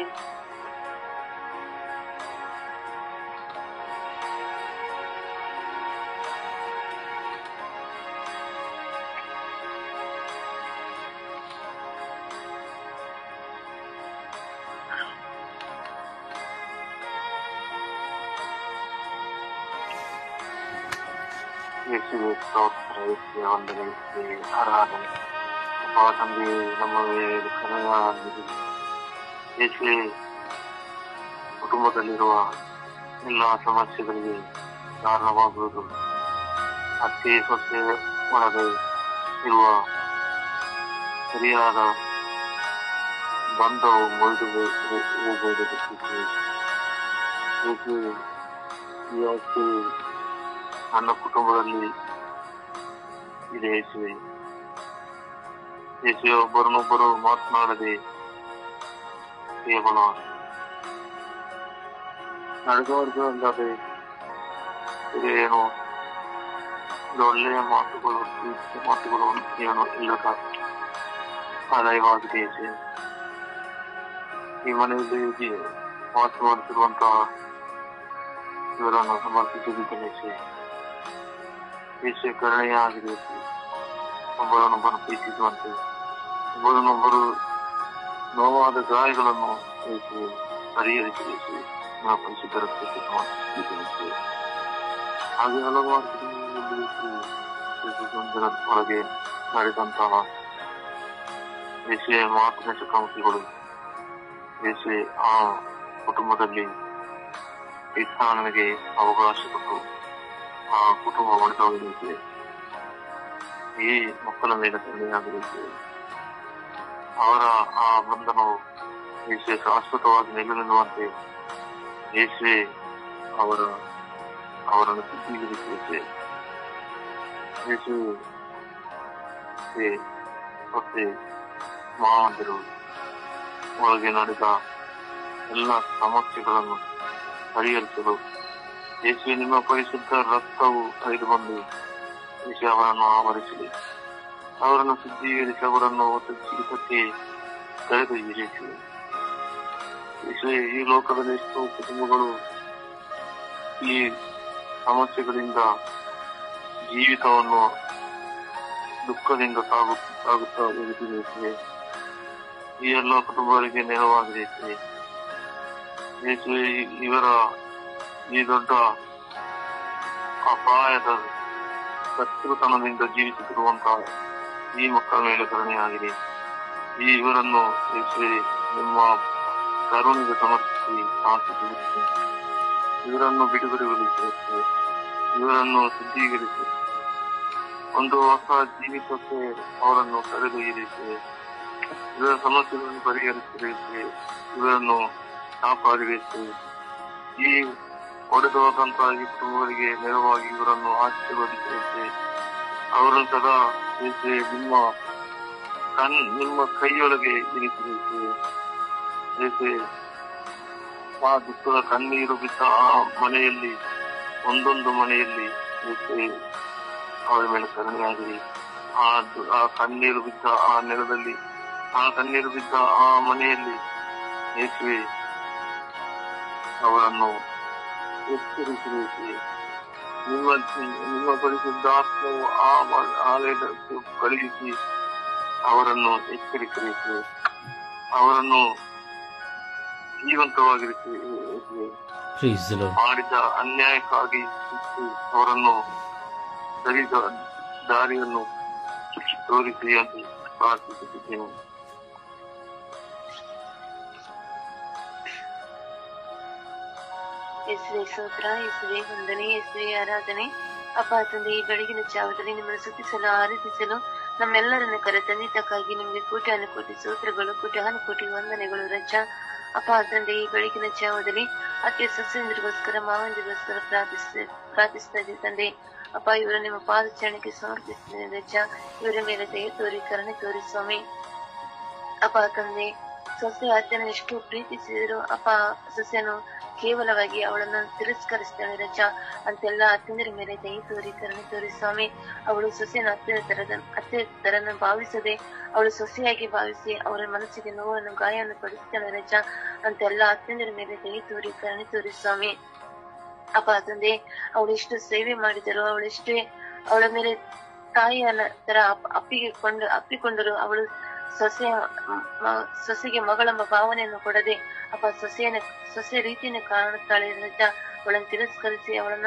ಯೇಸುವೆ ಸ್ತೋತ್ರ ಯೇಸುವೆ ವಂದನೆ ಯೇಸುವೆ ಆರಾಧನೆ ಅಪ್ಪ ತಂದೆ ನಮ್ಮ ಮೇಲೆ ಕರುಣೆಯಾಗಿರಿ ಯೇಸುವೆ ಕುಟುಂಬದಲ್ಲಿರುವ ಎಲ್ಲ ಸಮಸ್ಯೆಗಳಿಗೆ ಕಾರಣವಾಗುವುದು ಅತ್ತೆ ಸೊಸೆ ಒಳಗೆ ಇರುವ ಸರಿಯಾದ ಬಂಧವು ಮುರಿದು ಹೋಗುವುದು ಯೇಸುವೆ ಈ ಅವಸ್ಥೆ ನನ್ನ ಕುಟುಂಬದಲ್ಲಿ ಇದೆ ಯೇಸುವೆ ಯೇಸುವೆ ಒಬ್ಬರನ್ನೊಬ್ಬರು ಮಾತನಾಡದೆ ಕೇವಲ ನಡೆದವರ್ಗು ಅಲ್ಲದೆ ಏನು ಇದು ಒಳ್ಳೆಯ ಮಾತುಗಳು ಪ್ರೀತಿಯ ಮಾತುಗಳು ಏನು ಇಲ್ಲದ ಆದಾಯವಾಗಿದೆ ಯೇಸುವೆ ಈ ಮನೆಯಲ್ಲಿ ಜೀ- ವಾಸ ಮಾಡುತ್ತಿರುವಂತಹ ಇವರನ್ನು ಸಮರ್ಪಿಸಿದ್ದೇನೆ ಯೇಸುವೆ ಯೇಸುವೆ ಕರುಣೆಯಾಗಿದೆ ಯೇಸುವೆ. ಒಬ್ಬರನ್ನೊಬ್ಬರು ಪ್ರೀತಿಸುವಂತೆ ಒಬ್ಬರನ್ನೊಬ್ಬರು ನೋವಾದ ಗಾಯಗಳನ್ನು ಯೇಸುವೆ ಪರಿಹರಿಸಿ ಯೇಸುವೆ ನಮ್ಮ ಪರಿಶುದ್ಧ ರಕ್ತಕ್ಕೆ ಸಮರ್ಪಿಸಿದ್ದೇನೆ ಯೇಸುವೆ. ಹಾಗೆ ಹಲವಾರು ಕುಟುಂಬಗಳಲ್ಲಿ ಯೇಸುವೆ ಯೇಸು ಸಂತರ ಹೊರಗೆ ನಡೆದಂತಹ ಯೇಸುವೆ ಮಾತಿನ ಚಕಮಕಿಗಳು ಯೇಸುವೆ ಆ ಕುಟುಂಬದಲ್ಲಿ ಇತ್ತ ನನಗೆ ಅವಕಾಶ ಕೊಟ್ಟು ಆ ಕುಟುಂಬ ಒಡೆದೋಗಲಿದೆ ಈ ಮಕ್ಕಳ ಮೇಲೆ ಕರುಣೆಯಾಗಲಿದೆ ಅವರ ಆ ಬಂಧನವು ಯೇಸುವೆ ಶಾಶ್ವತವಾಗಿ ನೆಲೆ ನಿಲ್ಲುವಂತೆ ಯೇಸುವೆ ಅವರ ಅವರನ್ನು ಸಿದ್ಧೀಕರಿಸಿದೆ ಯೇಸುವೆ ಮತ್ತೆ ಮತ್ತೆ ಮಾವಂದಿರು ಒಳಗೆ ನಡೆದ ಎಲ್ಲ ಸಮಸ್ಯೆಗಳನ್ನು ಪರಿಹರಿಸಲು ಯೇಸುವೆ ನಿಮ್ಮ ಪರಿಶುದ್ಧ ರಕ್ತವು ಹರಿದು ಬಂದು ಯೇಸು ಅವರನ್ನು ಆವರಿಸಲಿ ಅವರನ್ನು ಶುದ್ಧೀಕರಿಸಿ ಅವರನ್ನು ಚಿಕಿತ್ಸಕ್ಕೆ ಕರೆದೊಯ್ಯಿರಿಸಿ ಯೇಸುವೆ ಈ ಲೋಕದಲ್ಲಿ ಎಷ್ಟೋ ಕುಟುಂಬಗಳು ಈ ಸಮಸ್ಯೆಗಳಿಂದ ಜೀವಿತವನ್ನು ದುಃಖದಿಂದ ಸಾಗು ಸಾಗುತ್ತಾ ಹೋಗುತ್ತಿದೆ ಯೇಸುವೆ. ಈ ಎಲ್ಲ ಕುಟುಂಬಗಳಿಗೆ ನೆರವಾಗಿದೆ ಯೇಸುವೆ. ಯೇಸುವೆ ಈ- ಇವರ ಈ ದೊಡ್ಡ ಅಪಾಯದ ಶತ್ರುತನದಿಂದ ಜೀವಿಸುತ್ತಿರುವಂತಹ ಈ ಮಕ್ಕಳ ಮೇಲೆ ಕರುಣೆಯಾಗಿದೆ ಈ ಇವರನ್ನು ಯೇಸುವೆ ನಿಮ್ಮ ಕರುಣಿಗೆ ಸಮರ್ಪಿಸಿ ಶಾಂತಿಗೊಳಿಸಿ ಇವರನ್ನು ಬಿಡುಗಡೆಗೊಳಿಸಿ ಯೇಸುವೆ. ಇವರನ್ನು ಶುದ್ಧೀಕರಿಸಿ ಒಂದು ಹೊಸ ಜೀವಿತಕ್ಕೆ ಅವರನ್ನು ಕರೆದೊಯ್ಯಿರಿಸಿ ಇವರ ಸಮಸ್ಯೆಗಳನ್ನು ಪರಿಹರಿಸಿರಿಸಿ ಇವರನ್ನು ಕಾಪಾಡಿರಿಸಿ ಈ ಒಡೆದು ಹೋದಂತಹ ಈ ಕುಟುಂಬಗಳಿಗೆ ನೆರವಾಗಿ ಇವರನ್ನು ಆಶೀರ್ವದಿಸಿರುತ್ತೆ ಅವರನ್ನು ಸದಾ ಯೇಸುವೆ ನಿಮ್ಮ ಕಣ್ ನಿಮ್ಮ ಕೈಯೊಳಗೆ ಇರಿಸಿರುತ್ತೆ ಯೇಸುವೆ ಆ ದುಃಖದ ಕಣ್ಣೀರು ಬಿದ್ದ ಆ ಮನೆಯಲ್ಲಿ ಒಂದೊಂದು ಮನೆಯಲ್ಲಿ ಯೇಸುವೆ ಅವರ ಮೇಲೆ ಕರುಣೆಯಾಗಲಿ ಆ ದು- ಆ ಕಣ್ಣೀರು ಬಿದ್ದ ಆ ನೆಲದಲ್ಲಿ ಆ ಕಣ್ಣೀರು ಬಿದ್ದ ಆ ಮನೆಯಲ್ಲಿ ಯೇಸುವೆ ಅವರನ್ನು ಎಚ್ಚರಿಸಿ ನಿಮ್ಮ ನಿಮ್ಮ ಪರಿಶುದ್ಧ ಆತ್ಮವು ಆ ಮ- ಆಲಯಕ್ಕೆ ಕಳುಹಿಸಿ ಅವರನ್ನು ಎಚ್ಚರಿಸಿ ಅವರನ್ನು ಜೀವಂತವಾಗಿರಿಸಿ ಯೇಸುವೆ. Praise the Lord. ಮಾಡಿದ ಅನ್ಯಾಯಕ್ಕಾಗಿ ಶಿಕ್ಷೆ ಅವರನ್ನು ಸರಿ ದ- ದಾರಿಯನ್ನು ತೋರಿಸಿ ಎಂದು ಪ್ರಾರ್ಥಿಸುತ್ತಿದ್ದೇನೆ ಯೇಸುವೆ ಸ್ತೋತ್ರ ಯೇಸುವೆ ವಂದನೆ ಯೇಸುವೆ ಆರಾಧನೆ ಅಪ್ಪ ತಂದೆ ಈ ಬೆಳಗಿನ ಜಾವದಲ್ಲಿ ನಿಮ್ಮನ್ನು ಸುತ್ತಿಸಲು ಆರಾಧಿಸಲು ನಮ್ಮೆಲ್ಲರನ್ನು ಕರೆತಂದಿದ್ದಕ್ಕಾಗಿ ನಿಮಗೆ ಕೋಟಿ ಅನುಕೋಟಿ ಸ್ತೋತ್ರಗಳು ಕೋಟಿ ಅನುಕೋಟಿ ವಂದನೆಗಳು ರಜ ಅಪ್ಪ ತಂದೆ ಈ ಬೆಳಗಿನ ಜಾವದಲ್ಲಿ ಅತ್ತೆ ಸಸ್ಯಂದ್ರಿಗೋಸ್ಕರ ಮಾವಂದಿಗೋಸ್ಕರ ಪ್ರಾರ್ಥಿಸ ಪ್ರಾರ್ಥಿಸ್ತಾ ಇದ್ದೀವಿ ತಂದೆ ಅಪ್ಪ ಇವರು ನಿಮ್ಮ ಪಾದಚರಣೆಗೆ ಸಮರ್ಪಿಸ್ತೀನಿ ರಜ ಇವರ ಮೇಲೆ ದಯ ತೋರಿ ಕರುಣೆ ತೋರಿ ಸ್ವಾಮಿ ಅಪ್ಪ ತಂದೆ ಸೊಸೆ ಅತ್ತೆನ ಎಷ್ಟು ಪ್ರೀತಿಸಿದ್ರು ಅಪ್ಪ ಸೊಸೆನು ಕೇವಲವಾಗಿ ಅವಳನ್ನು ತಿರಸ್ಕರಿಸ್ತಾಳೆ ರಜ ಅಂತೆಲ್ಲ ಅತ್ತೆಂದರ ಮೇಲೆ ದಯ ತೋರಿ ಕರುಣೆ ತೋರಿ ಸ್ವಾಮಿ ಅವಳು ಸೊಸೆನ ಅತ್ತೆ ತರದ ಅತ್ತೆ ತರನ ಭಾವಿಸದೆ ಅವಳು ಸೊಸೆಯಾಗಿ ಭಾವಿಸಿ ಅವರ ಮನಸ್ಸಿಗೆ ನೋವನ್ನು ಗಾಯವನ್ನು ಪಡಿಸ್ತಾಳೆ ರಜ ಅಂತೆಲ್ಲ ಅತ್ತೆಂದರ ಮೇಲೆ ದಯ ತೋರಿ ಕರುಣೆ ತೋರಿ ಸ್ವಾಮಿ ಅಪ್ಪ ತಂದೆ ಅವಳು ಎಷ್ಟು ಸೇವೆ ಮಾಡಿದರು ಅವಳೆಷ್ಟೇ ಅವಳ ಮೇಲೆ ತಾಯಿಯ ತರ ಅಪ್- ಅಪ್ಪಿಗೆ ಕೊಂಡು ಅಪ್ಪಿಕೊಂಡರು ಅವಳು ಸೊಸೆ ಮ- ಸೊಸೆಗೆ ಮಗಳೆಂಬ ಭಾವನೆಯನ್ನು ಕೊಡದೆ ಅಪ್ಪ ಸೊಸೆಯನ್ನ ಸೊಸೆ ರೀತಿಯನ್ನು ಕಾಣುತ್ತಾಳೆ ರಜ ಅವಳನ್ನು ತಿರಸ್ಕರಿಸಿ ಅವಳನ್ನು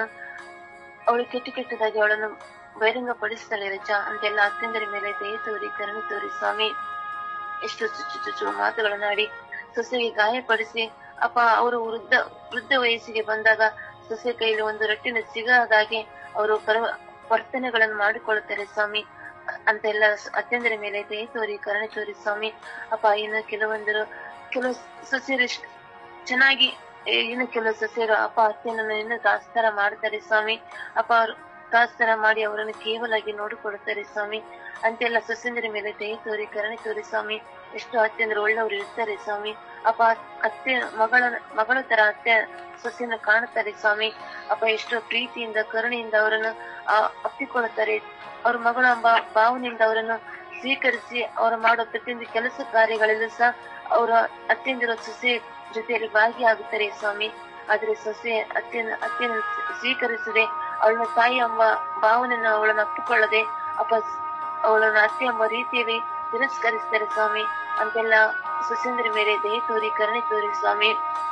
ಅವಳು ಕೆಟ್ಟ ಕೆಟ್ಟದಾಗಿ ಅವಳನ್ನು ಬಹಿರಂಗ ಪಡಿಸ್ತಾಳೆ ರಜ ಅಂತೆಲ್ಲ ಅತ್ಯಂದರ ಮೇಲೆ ದಯ ತೋರಿ ಕರುಣೆ ತೋರಿ ಸ್ವಾಮಿ ಎಷ್ಟು ಚುಚ್ಚು ಚುಚ್ಚು ಮಾತುಗಳನ್ನಾಡಿ ಸೊಸೆಗೆ ಗಾಯಪಡಿಸಿ ಅಪ್ಪ ಅವರು ವೃದ್ಧ ವೃದ್ಧ ವಯಸ್ಸಿಗೆ ಬಂದಾಗ ಸೊಸೆ ಕೈಲಿ ಒಂದು ರೊಟ್ಟಿನ ಸಿಗದಾಗೆ ಅವರು ಪರ ವರ್ತನೆಗಳನ್ನು ಮಾಡಿಕೊಳ್ಳುತ್ತಾರೆ ಸ್ವಾಮಿ ಅಂತೆಲ್ಲ ಅತ್ಯಂದರ ಮೇಲೆ ದಯ ತೋರಿ ಕರುಣೆ ತೋರಿ ಸ್ವಾಮಿ ಅಪ್ಪ ಇನ್ನು ಕೆಲವೊಂದರು ಕೆಲವು ಸೊಸೆಯರು ಇಷ್ಟ್ ಚೆನ್ನಾಗಿ ಏ, ಇನ್ನು ಕೆಲವು ಸೊಸೆಯರು ಅಪ್ಪ ಅತ್ತೆಯನ್ನು ಇನ್ನು ದಾಸ್ತಾರ ಮಾಡ್ತಾರೆ ಸ್ವಾಮಿ ಅಪ್ಪ ಅವರು ದಾಸ್ತಾರ ಮಾಡಿ ಅವರನ್ನು ಕೇವಲಾಗಿ ನೋಡಿಕೊಳ್ಳುತ್ತಾರೆ ಸ್ವಾಮಿ ಅಂತೆಲ್ಲ ಸೊಸೆಂದರ ಮೇಲೆ ದಯ ತೋರಿ ಕರುಣೆ ತೋರಿ ಸ್ವಾಮಿ ಎಷ್ಟು ಅತ್ತೆಂದ್ರೆ ಒಳ್ಳೆಯವರು ಇರ್ತಾರೆ ಸ್ವಾಮಿ ಅಪ್ಪ ಅತ್ತೆ ಮಗಳ ಮಗಳ ತರ ಅತ್ತೆ ಸೊಸೆಯನ್ನು ಕಾಣುತ್ತಾರೆ ಸ್ವಾಮಿ ಅಪ್ಪ ಎಷ್ಟು ಪ್ರೀತಿಯಿಂದ ಕರುಣೆಯಿಂದ ಅವರನ್ನು ಆ, ಅಪ್ಪಿಕೊಳ್ಳುತ್ತಾರೆ ಅವ್ರ ಮಗಳ ಎಂಬ ಭಾವನೆಯಿಂದ ಅವರನ್ನು ಸ್ವೀಕರಿಸಿ ಅವರು ಮಾಡೋ ಪ್ರತಿಯೊಂದು ಕೆಲಸ ಕಾರ್ಯಗಳಲ್ಲೂ ಸಹ ಅವರ ಅತ್ತೆಂದಿರೋ ಸೊಸೆ ಜೊತೆಯಲ್ಲಿ ಭಾಗಿಯಾಗುತ್ತಾರೆ ಸ್ವಾಮಿ ಆದ್ರೆ ಸೊಸೆ ಅತ್ತೆನ ಅತ್ತೆಯನ್ನು ಸ್ವೀಕರಿಸದೆ ಅವಳನ್ನ ತಾಯಿ ಎಂಬ ಭಾವನೆಯನ್ನು ಅವಳನ್ನು ಅಪ್ಪಿಕೊಳ್ಳದೆ ಅಪ್ಪ ಅವಳನ್ನು ಅತ್ತೆ ಎಂಬ ರೀತಿಯಲ್ಲಿ ತಿರಸ್ಕರಿಸ್ತಾರೆ ಸ್ವಾಮಿ ಅಂತೆಲ್ಲ ಸೊಸೆಂದ್ರ ಮೇಲೆ ದಯ ತೋರಿ ಕರುಣೆ ತೋರಿ ಸ್ವಾಮಿ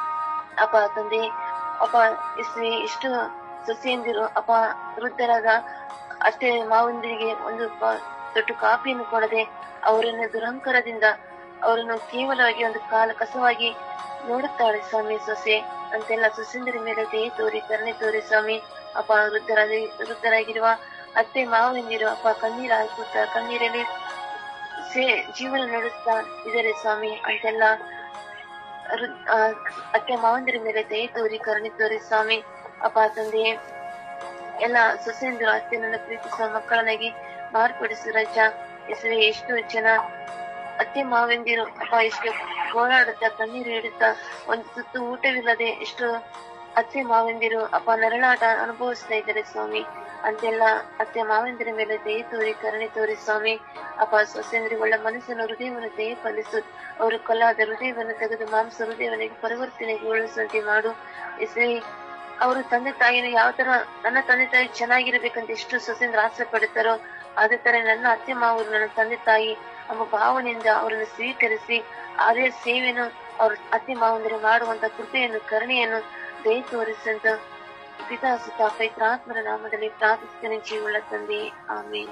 ಅಪ್ಪ ತಂದೆ ಅಪ್ಪ ಇಷ್ಟು ಇಷ್ಟು ಸೊಸೆಯಂದಿರು ಅಪ್ಪ ವೃದ್ಧರಾದ ಅಷ್ಟೇ ಮಾವಂದಿರಿಗೆ ಒಂದು ಪ- ದೊಡ್ಡ ಕಾಪಿಯನ್ನು ಕೊಡದೆ ಅವರನ್ನು ದುರಹಂಕಾರದಿಂದ ಅವರನ್ನು ಕೇವಲವಾಗಿ ಒಂದು ಕಾಲ ಕಸವಾಗಿ ನೋಡುತ್ತಾಳೆ ಸ್ವಾಮಿ ಸೊಸೆ ಅಂತೆಲ್ಲ ಸೊಸೆಂದರ ಮೇಲೆ ದಯ ತೋರಿ ಕರುಣೆ ತೋರಿ ಸ್ವಾಮಿ ಅಪ್ಪ ವೃದ್ಧರಾದ ವೃದ್ಧರಾಗಿರುವ ಅತ್ತೆ ಮಾವಂದಿರು ಅಪ್ಪ ಕಣ್ಣೀರು ಹಾಕುತ್ತಾ ಕಣ್ಣೀರಲ್ಲಿ ಸೇ ಜೀವನ ನಡೆಸ್ತಾ ಇದ್ದಾರೆ ಸ್ವಾಮಿ ಅಂತೆಲ್ಲ ವೃದ್- ಆ, ಅತ್ತೆ ಮಾವಂದಿರ ಮೇಲೆ ದಯ ತೋರಿ ಕರುಣೆ ತೋರಿ ಸ್ವಾಮಿ ಅಪ್ಪ ತಂದೆಯೇ ಎಲ್ಲ ಸೊಸೆಯಂದಿರು ಅತ್ತೆನನ್ನ ಪ್ರೀತಿಸುವ ಮಕ್ಕಳನ್ನಾಗಿ ಮಾರ್ಪಡಿಸು ರಜ ಹೆಸರು ಎಷ್ಟು ಜನ ಅತ್ತೆ ಮಾವೆಂದಿರು ಅಪ್ಪ ಎಷ್ಟು ಹೋರಾಡುತ್ತಾ ಕಣ್ಣೀರು ಇಡುತ್ತಾ ಒಂದು ತುತ್ತು ಊಟವಿಲ್ಲದೆ ಎಷ್ಟು ಅತ್ತೆ ಮಾವೆಂದಿರು ಅಪ್ಪ ನರಳಾಟ ಅನುಭವಿಸ್ತಾ ಇದ್ದಾರೆ ಸ್ವಾಮಿ ಅಂತೆಲ್ಲ ಅತ್ತೆ ಮಾವೆಂದಿರ ಮೇಲೆ ದಯ ತೋರಿ ಕರುಣೆ ತೋರಿ ಸ್ವಾಮಿ ಅಪ್ಪ ಸೊಸೆಂದ್ರಿಗೆ ಒಳ್ಳೆ ಮನಸ್ಸನ್ನು ಹೃದಯವನ್ನು ದಯ ಪಾಲಿಸು ಅವರು ಕಲಾದ ಹೃದಯವನ್ನು ತೆಗೆದು ಮಾಂಸ ಹೃದಯವನಿಗೆ ಪರಿವರ್ತನೆಗೊಳಿಸುವಂತೆ ಮಾಡು ಹೆಸರಿ ಅವರು ತಂದೆ ತಾಯಿನ ಯಾವ ತರ ನನ್ನ ತಂದೆ ತಾಯಿ ಚೆನ್ನಾಗಿರ್ಬೇಕಂತ ಎಷ್ಟು ಸೊಸೆಂದ್ರ ಆಸೆ ಪಡುತ್ತಾರೋ ಅದೇ ತರ ನನ್ನ ಅತ್ತೆ ಮಾವರು ನನ್ನ ತಂದೆ ತಾಯಿ ಎಂಬ ಭಾವನೆಯಿಂದ ಅವರನ್ನು ಸ್ವೀಕರಿಸಿ ಅದೇ ಸೇವೆಯನ್ನು ಅವ್ರ ಅತ್ತೆ ಮಾವಂದಿರು ಮಾಡುವಂತ ಕೃಪೆಯನ್ನು ಕರುಣೆಯನ್ನು ದಯ ತೋರಿಸಂತ ಪಿತಾ ಸುತ ಪೈತ್ರಾತ್ಮರ ನಾಮದಲ್ಲಿ ಪ್ರಾರ್ಥಿಸ್ತೇನೆ ಜೀವುಳ್ಳ ತಂದೆ ಆಮೇಲೆ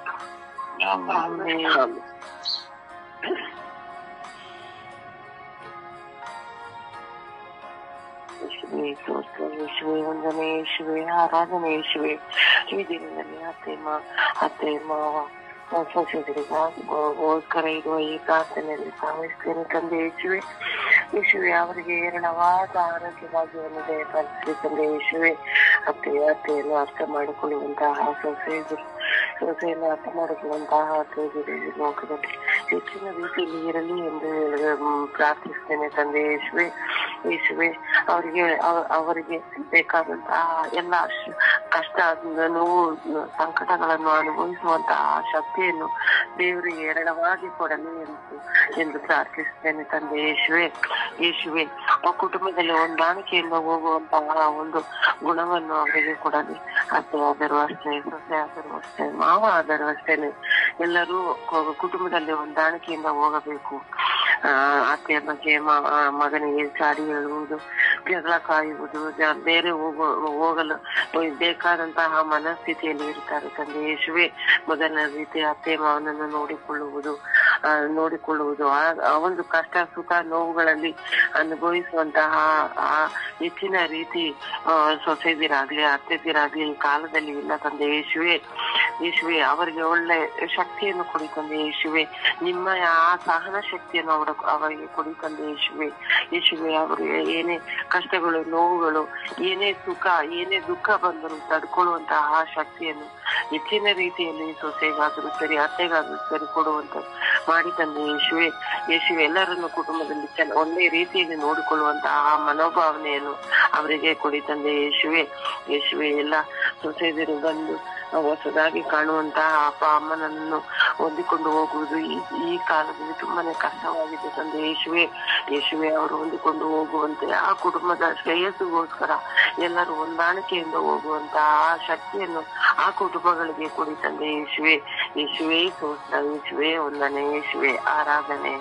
ಯೇಸುವೆ ಸ್ತೋತ್ರ ಯೇಸುವೆ ವಂದನೆ ಯೇಸುವೆ ಆರಾಧನೆ ಯೇಸುವೆ ಈ ದಿನದಲ್ಲಿ ಅತ್ತೆ ಮಾ ಅತ್ತೆ ಮಾವ ಸೊಸೆಗಳಿಗೋಸ್ಕರ ಇರುವ ಈ ಪ್ರಾರ್ಥನೆಯಲ್ಲಿ ಭಾವಿಸ್ತೇನೆ ತಂದೆ ಯೇಸುವೆ ಯೇಸುವೆ ಅವರಿಗೆ ಏರಳವಾದ ಆರೋಗ್ಯ ಭಾಗ್ಯವನ್ನು ದಯಪಾಲಿಸಿ ತಂದೆ ಯೇಸುವೆ ಅತ್ತೆ ಅತ್ತೆಯನ್ನು ಅರ್ಥ ಮಾಡಿಕೊಳ್ಳುವಂತಹ ಸೊಸೆಗಳು ಸೊಸೆಯನ್ನು ಅರ್ಥ ಮಾಡಿಕೊಳ್ಳುವಂತಹ ಅತ್ತೆಗಳು ಈ ಲೋಕದಲ್ಲಿ ಹೆಚ್ಚಿನ ರೀತಿಯಲ್ಲಿ ಇರಲಿ ಎಂದು ಹೇಳಿ- ಮ್, ಪ್ರಾರ್ಥಿಸ್ತೇನೆ ತಂದೆ ಯೇಸುವೆ ಯೇಸುವೆ ಅವರಿಗೆ ಅವ- ಅವರಿಗೆ ಬೇಕಾದಂತಹ ಎಲ್ಲ ಶ- ಕಷ್ಟ ನೋವು ಸಂಕಟಗಳನ್ನು ಅನುಭವಿಸುವಂತಹ ಶಕ್ತಿಯನ್ನು ದೇವರಿಗೆ ಎರಡವಾಗಿ ಕೊಡಲಿ ಎಂದು ಎಂದು ಪ್ರಾರ್ಥಿಸ್ತೇನೆ ತಂದೆ ಯೇಸುವೆ ಯೇಸುವೆ ಆ ಕುಟುಂಬದಲ್ಲಿ ಹೊಂದಾಣಿಕೆಯಿಂದ ಹೋಗುವಂತಹ ಒಂದು ಗುಣವನ್ನು ಅವರಿಗೆ ಕೊಡಲಿ ಅತ್ತೆ ಆದರೂ ಅಷ್ಟೇ ಸೊಸೆ ಆದರೂ ಅಷ್ಟೇ ಮಾವ ಆದರೂ ಅಷ್ಟೇನೆ ಎಲ್ಲರೂ ಕು- ಕುಟುಂಬದಲ್ಲಿ ಹೊಂದಾಣಿಕೆಯಿಂದ ಹೋಗಬೇಕು ಆ, ಅತ್ತೆಯ ಬಗ್ಗೆ ಮ- ಆ, ಮಗನಿಗೆ ಚಾಡಿ ಹೇಳುವುದು ಜಗಳ ಕಾಯುವುದು ಜ- ಬೇರೆ ಹೋಗೋ ಹೋಗಲು ಬೇಕಾದಂತಹ ಮನಸ್ಥಿತಿಯಲ್ಲಿ ಇರ್ತಾರೆ ತಂದೆ ಯೇಸುವೆ ಮೊದಲನೇ ರೀತಿ ಅತ್ತೆ ಮಾವನನ್ನು ನೋಡಿಕೊಳ್ಳುವುದು ಆ, ನೋಡಿಕೊಳ್ಳುವುದು ಆ ಆ ಒಂದು ಕಷ್ಟ ಸುಖ ನೋವುಗಳಲ್ಲಿ ಅನುಭವಿಸುವಂತಹ ಆ ಹೆಚ್ಚಿನ ರೀತಿ ಆ, ಸೊಸೆದಿರಾಗ್ಲಿ ಅತ್ತೆದಿರಾಗ್ಲಿ ಈ ಕಾಲದಲ್ಲಿ ಇಲ್ಲ ತಂದೆ ಯೇಸುವೆ ಯೇಸುವೆ ಅವರಿಗೆ ಒಳ್ಳೆ ಶಕ್ತಿಯನ್ನು ಕೊಡಿ ತಂದೆ ಯೇಸುವೆ ನಿಮ್ಮ ಆ ಸಹನ ಶಕ್ತಿಯನ್ನು ಅವರ ಅವರಿಗೆ ಕೊಡಿ ತಂದೆ ಯೇಸುವೆ ಯೇಸುವೆ ಅವರಿಗೆ ಏನೇ ಕಷ್ಟಗಳು ನೋವುಗಳು ಏನೇ ಸುಖ ಏನೇ ದುಃಖ ಬಂದರೂ ತಡ್ಕೊಳ್ಳುವಂತಹ ಆ ಶಕ್ತಿಯನ್ನು ಹೆಚ್ಚಿನ ರೀತಿಯಲ್ಲಿ ಸೊಸೆಗಾದರೂ ಸರಿ ಅತ್ತೆಗಾದರೂ ಸರಿ ಕೊಡುವಂತ ಮಾಡಿ ತಂದೆ ಯೇಸುವೆ ಯೇಸುವೆ ಎಲ್ಲರನ್ನು ಕುಟುಂಬದಲ್ಲಿ ಚೆನ್ನ ಒಳ್ಳೆ ರೀತಿಯಲ್ಲಿ ನೋಡಿಕೊಳ್ಳುವಂತಹ ಆ ಮನೋಭಾವನೆಯನ್ನು ಅವರಿಗೆ ಕೊಡಿ ತಂದೆ ಯೇಸುವೆ ಯೇಸುವೆ ಎಲ್ಲ ಸೊಸೆದಿರು ಬಂದು ಹೊಸದಾಗಿ ಕಾಣುವಂತಹ ಅಪ್ಪ ಅಮ್ಮನನ್ನು ಹೊಂದಿಕೊಂಡು ಹೋಗುವುದು ಈ ಈ ಕಾಲದಲ್ಲಿ ತುಂಬಾನೇ ಕಷ್ಟವಾಗಿದೆ ತಂದೆ ಯೇಸುವೆ ಯೇಸುವೆ ಅವರು ಹೊಂದಿಕೊಂಡು ಹೋಗುವಂತೆ ಆ ಕುಟುಂಬದ ಶ್ರೇಯಸ್ಸಿಗೋಸ್ಕರ ಎಲ್ಲರೂ ಹೊಂದಾಣಿಕೆಯಿಂದ ಹೋಗುವಂತಹ ಆ ಶಕ್ತಿಯನ್ನು ಆ ಕುಟುಂಬಗಳಿಗೆ ಕೊಡಿ ತಂದೆ ಯೇಸುವೆ ಯೇಸುವೆ ಸ್ತೋತ್ರ ಯೇಸುವೆ ಒಂದನೇ ಯೇಸುವೆ ಆರಾಧನೆ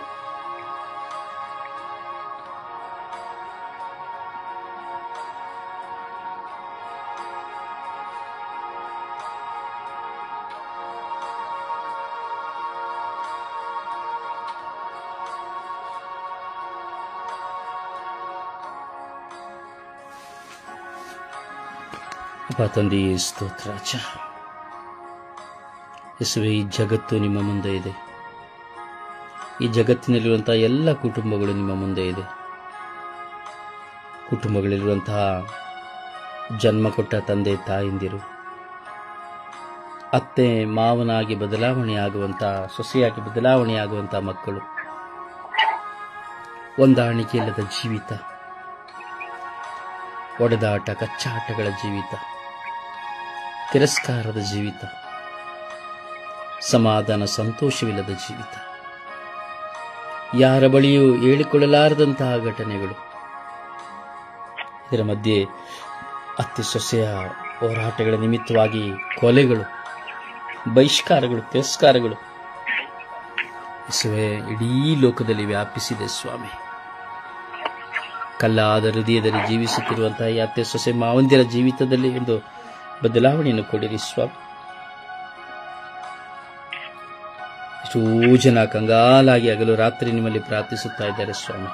ಅಪ್ಪ ತಂದೆಯೇ ಸ್ತೋತ್ರಾಚ ಯೇಸುವೆ ಈ ಜಗತ್ತು ನಿಮ್ಮ ಮುಂದೆ ಇದೆ ಈ ಜಗತ್ತಿನಲ್ಲಿರುವಂತಹ ಎಲ್ಲ ಕುಟುಂಬಗಳು ನಿಮ್ಮ ಮುಂದೆ ಇದೆ ಕುಟುಂಬಗಳಲ್ಲಿರುವಂತಹ ಜನ್ಮ ಕೊಟ್ಟ ತಂದೆ ತಾಯಿಂದಿರು ಅತ್ತೆ ಮಾವನಾಗಿ ಬದಲಾವಣೆಯಾಗುವಂತಹ ಸೊಸೆಯಾಗಿ ಬದಲಾವಣೆಯಾಗುವಂತಹ ಮಕ್ಕಳು ಹೊಂದಾಣಿಕೆ ಇಲ್ಲದ ಜೀವಿತ ಒಡೆದಾಟ ಕಚ್ಚಾಟಗಳ ಜೀವಿತ ತಿರಸ್ಕಾರದ ಜೀವಿತ ಸಮಾಧಾನ ಸಂತೋಷವಿಲ್ಲದ ಜೀವಿತ ಯಾರ ಬಳಿಯೂ ಹೇಳಿಕೊಳ್ಳಲಾರದಂತಹ ಘಟನೆಗಳು ಇದರ ಮಧ್ಯೆ ಅತ್ತೆ ಸೊಸೆಯ ಹೋರಾಟಗಳ ನಿಮಿತ್ತವಾಗಿ ಕೊಲೆಗಳು ಬಹಿಷ್ಕಾರಗಳು ತಿರಸ್ಕಾರಗಳು ಯೇಸುವೆ ಇಡೀ ಲೋಕದಲ್ಲಿ ವ್ಯಾಪಿಸಿದೆ ಸ್ವಾಮಿ ಕಲ್ಲಾದ ಹೃದಯದಲ್ಲಿ ಜೀವಿಸುತ್ತಿರುವಂತಹ ಈ ಅತ್ತೆ ಸೊಸೆ ಮಾವಂದಿರ ಜೀವಿತದಲ್ಲಿ ಒಂದು ಬದಲಾವಣೆಯನ್ನು ಕೊಡಿರಿ ಸ್ವಾಮಿ ಎಷ್ಟೋ ಜನ ಕಂಗಾಲಾಗಿ ಹಗಲು ರಾತ್ರಿ ನಿಮ್ಮಲ್ಲಿ ಪ್ರಾರ್ಥಿಸುತ್ತಾ ಇದ್ದಾರೆ ಸ್ವಾಮಿ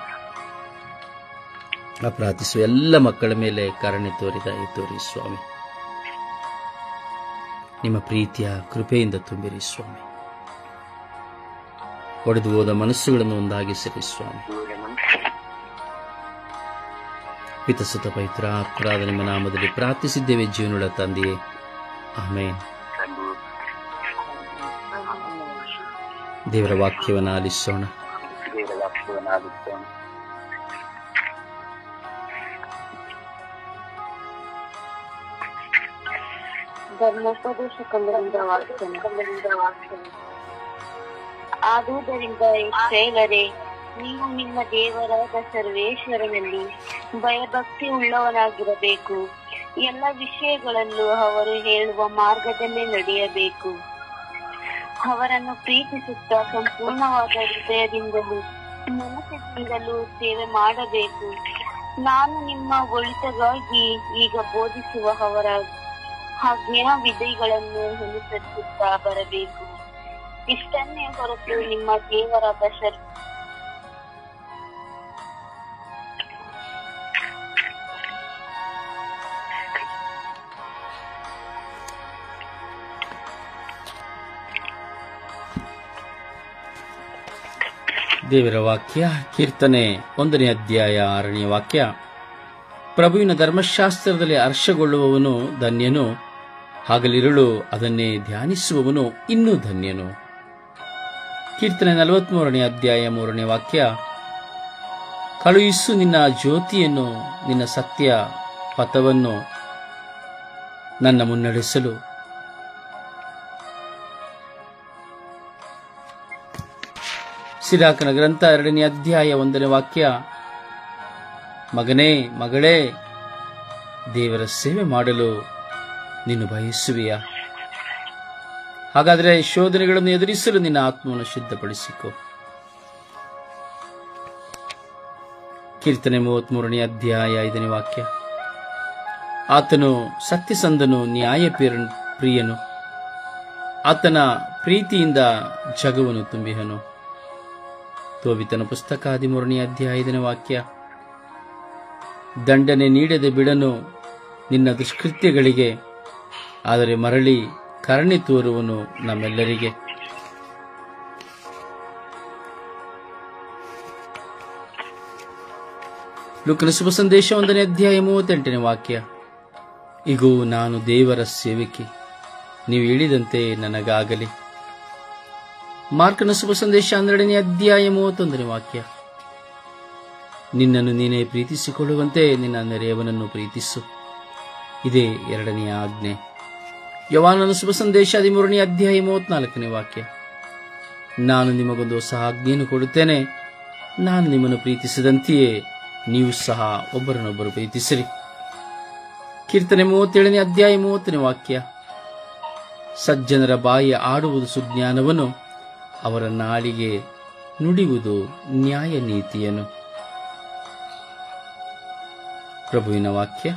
ಆ ಪ್ರಾರ್ಥಿಸುವ ಎಲ್ಲ ಮಕ್ಕಳ ಮೇಲೆ ಕರುಣೆ ತೋರಿದ ತೋರಿ ಸ್ವಾಮಿ ನಿಮ್ಮ ಪ್ರೀತಿಯ ಕೃಪೆಯಿಂದ ತುಂಬಿರಿ ಸ್ವಾಮಿ ಒಡೆದು ಹೋದ ಮನಸ್ಸುಗಳನ್ನು ಒಂದಾಗಿಸಿರಿ ಸ್ವಾಮಿ ಪಿತಸುತ ಪವಿತ್ರಾತ್ಮರಾದ ನಿಮ್ಮ ನಾಮದಲ್ಲಿ ಪ್ರಾರ್ಥಿಸಿದ್ದೇವೆ ಜೀವನದ ತಂದೆಯೇ ಆಮೇನ್ ದೇವರ ವಾಕ್ಯವನ್ನು ಆಲಿಸೋಣ ಧರ್ಮೋಪದೇಶಕಂದರಿಂದ ವಾಕ್ಯ ಆದುದರಿಂದ ಇಸ್ರೇಲರೇ ನೀವು ನಿಮ್ಮ ದೇವರಾದ ಸರ್ವೇಶ್ವರನಲ್ಲಿ ಭಯಭಕ್ತಿ ಉಳ್ಳವನಾಗಿರಬೇಕು ಎಲ್ಲ ವಿಷಯಗಳಲ್ಲೂ ಅವರು ಹೇಳುವ ಮಾರ್ಗದಲ್ಲೇ ನಡೆಯಬೇಕು ಅವರನ್ನು ಪ್ರೀತಿಸುತ್ತಾ ಸಂಪೂರ್ಣವಾದ ಹೃದಯದಿಂದಲೂ ಮನಸ್ಸಿನಿಂದಲೂ ಸೇವೆ ಮಾಡಬೇಕು ನಾನು ನಿಮ್ಮ ಒಳಿತಗಾಗಿ ಈಗ ಬೋಧಿಸುವ ಅವರ ಆಜ್ಞಾ ವಿಧಿಗಳನ್ನು ಅನುಸರಿಸುತ್ತಾ ಬರಬೇಕು ಇಷ್ಟನ್ನೇ ಹೊರತು ನಿಮ್ಮ ದೇವರಾದ ಶರ್ ದೇವರ ವಾಕ್ಯ ಕೀರ್ತನೆ ಒಂದನೇ ಅಧ್ಯಾಯ ಆರನೇ ವಾಕ್ಯ ಪ್ರಭುವಿನ ಧರ್ಮಶಾಸ್ತ್ರದಲ್ಲಿ ಹರ್ಷಗೊಳ್ಳುವವನು ಧನ್ಯನು ಹಗಲಿರುಳು ಅದನ್ನೇ ಧ್ಯಾನಿಸುವವನು ಇನ್ನೂ ಧನ್ಯನು ಕೀರ್ತನೆ ನಲವತ್ಮೂರನೇ ಅಧ್ಯಾಯ ಮೂರನೇ ವಾಕ್ಯ ಕಳುಹಿಸು ನಿನ್ನ ಜ್ಯೋತಿಯನ್ನು ನಿನ್ನ ಸತ್ಯ ಪಥವನ್ನು ನನ್ನ ಮುನ್ನಡೆಸಲು ಸಿರಾಕನ ಗ್ರಂಥ ಎರಡನೇ ಅಧ್ಯಾಯ ಒಂದನೇ ವಾಕ್ಯ ಮಗನೇ ಮಗಳೇ ದೇವರ ಸೇವೆ ಮಾಡಲು ನೀನು ಬಯಸುವೆಯಾ ಹಾಗಾದರೆ ಶೋಧನೆಗಳನ್ನು ಎದುರಿಸಲು ನಿನ್ನ ಆತ್ಮವನ್ನು ಸಿದ್ಧಪಡಿಸಿಕೊ ಕೀರ್ತನೆ ಮೂವತ್ಮೂರನೇ ಅಧ್ಯಾಯ ಐದನೇ ವಾಕ್ಯ ಆತನು ಸತ್ಯಸಂಧನು ನ್ಯಾಯ ಪ್ರಿಯ- ಪ್ರಿಯನು ಆತನ ಪ್ರೀತಿಯಿಂದ ಜಗವನ್ನು ತುಂಬಿಹನು ತೋಬಿತನ ಪುಸ್ತಕ ಹದಿಮೂರನೇ ಅಧ್ಯಾಯ ಐದನೇ ವಾಕ್ಯ ದಂಡನೆ ನೀಡದೆ ಬಿಡನು ನಿನ್ನ ದುಷ್ಕೃತ್ಯಗಳಿಗೆ ಆದರೆ ಮರಳಿ ಕರುಣೆ ತೋರುವನು ನಮ್ಮೆಲ್ಲರಿಗೆ ಲುಕನ ಶುಭ ಸಂದೇಶ ಒಂದನೇ ಅಧ್ಯಾಯ ಮೂವತ್ತೆಂಟನೇ ವಾಕ್ಯ ಇಗೋ ನಾನು ದೇವರ ಸೇವಕಿ ನೀವು ಹೇಳಿದಂತೆ ನನಗಾಗಲಿ ಮಾರ್ಕನ ಶುಭ ಸಂದೇಶ ಹನ್ನೆರಡನೇ ಅಧ್ಯಾಯ ಮೂವತ್ತೊಂದನೇ ವಾಕ್ಯ ನಿನ್ನನ್ನು ನೀನೇ ಪ್ರೀತಿಸಿಕೊಳ್ಳುವಂತೆ ನಿನ್ನ ನೆರೆಯವನನ್ನು ಪ್ರೀತಿಸು ಇದೇ ಎರಡನೆಯ ಆಜ್ಞೆ ಯವಾನನ ಶುಭ ಸಂದೇಶ ಹದಿಮೂರನೇ ಅಧ್ಯಾಯ ಮೂವತ್ನಾಲ್ಕನೇ ವಾಕ್ಯ ನಾನು ನಿಮಗೊಂದು ಹೊಸ ಆಜ್ಞೆಯನ್ನು ಕೊಡುತ್ತೇನೆ ನಾನು ನಿಮ್ಮನ್ನು ಪ್ರೀತಿಸಿದಂತೆಯೇ ನೀವು ಸಹ ಒಬ್ಬರನ್ನೊಬ್ಬರು ಪ್ರೀತಿಸಿರಿ ಕೀರ್ತನೆ ಮೂವತ್ತೇಳನೇ ಅಧ್ಯಾಯ ಮೂವತ್ತನೇ ವಾಕ್ಯ ಸಜ್ಜನರ ಬಾಯಿಯ ಆಡುವುದು ಸುಜ್ಞಾನವನ್ನು ಅವರ ನಾಲಿಗೆ ನುಡಿಯುವುದು ನ್ಯಾಯ ನೀತಿಯನ್ನು ಪ್ರಭುವಿನ ವಾಕ್ಯ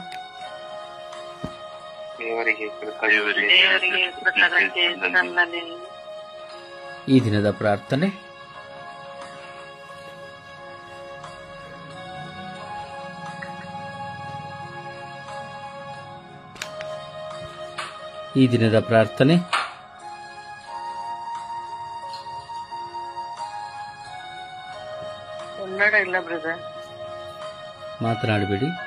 ದೇವರಿಗೆ ದೇವರಿಗೆ ಕೃತಜ್ಞತೆ ಸಲ್ಲಲಿ ಈ ದಿನದ ಪ್ರಾರ್ಥನೆ ಈ ದಿನದ ಪ್ರಾರ್ಥನೆ ಕನ್ನಡ ಇಲ್ಲ ಬ್ರದರ್ ಮಾತನಾಡಬೇಡಿ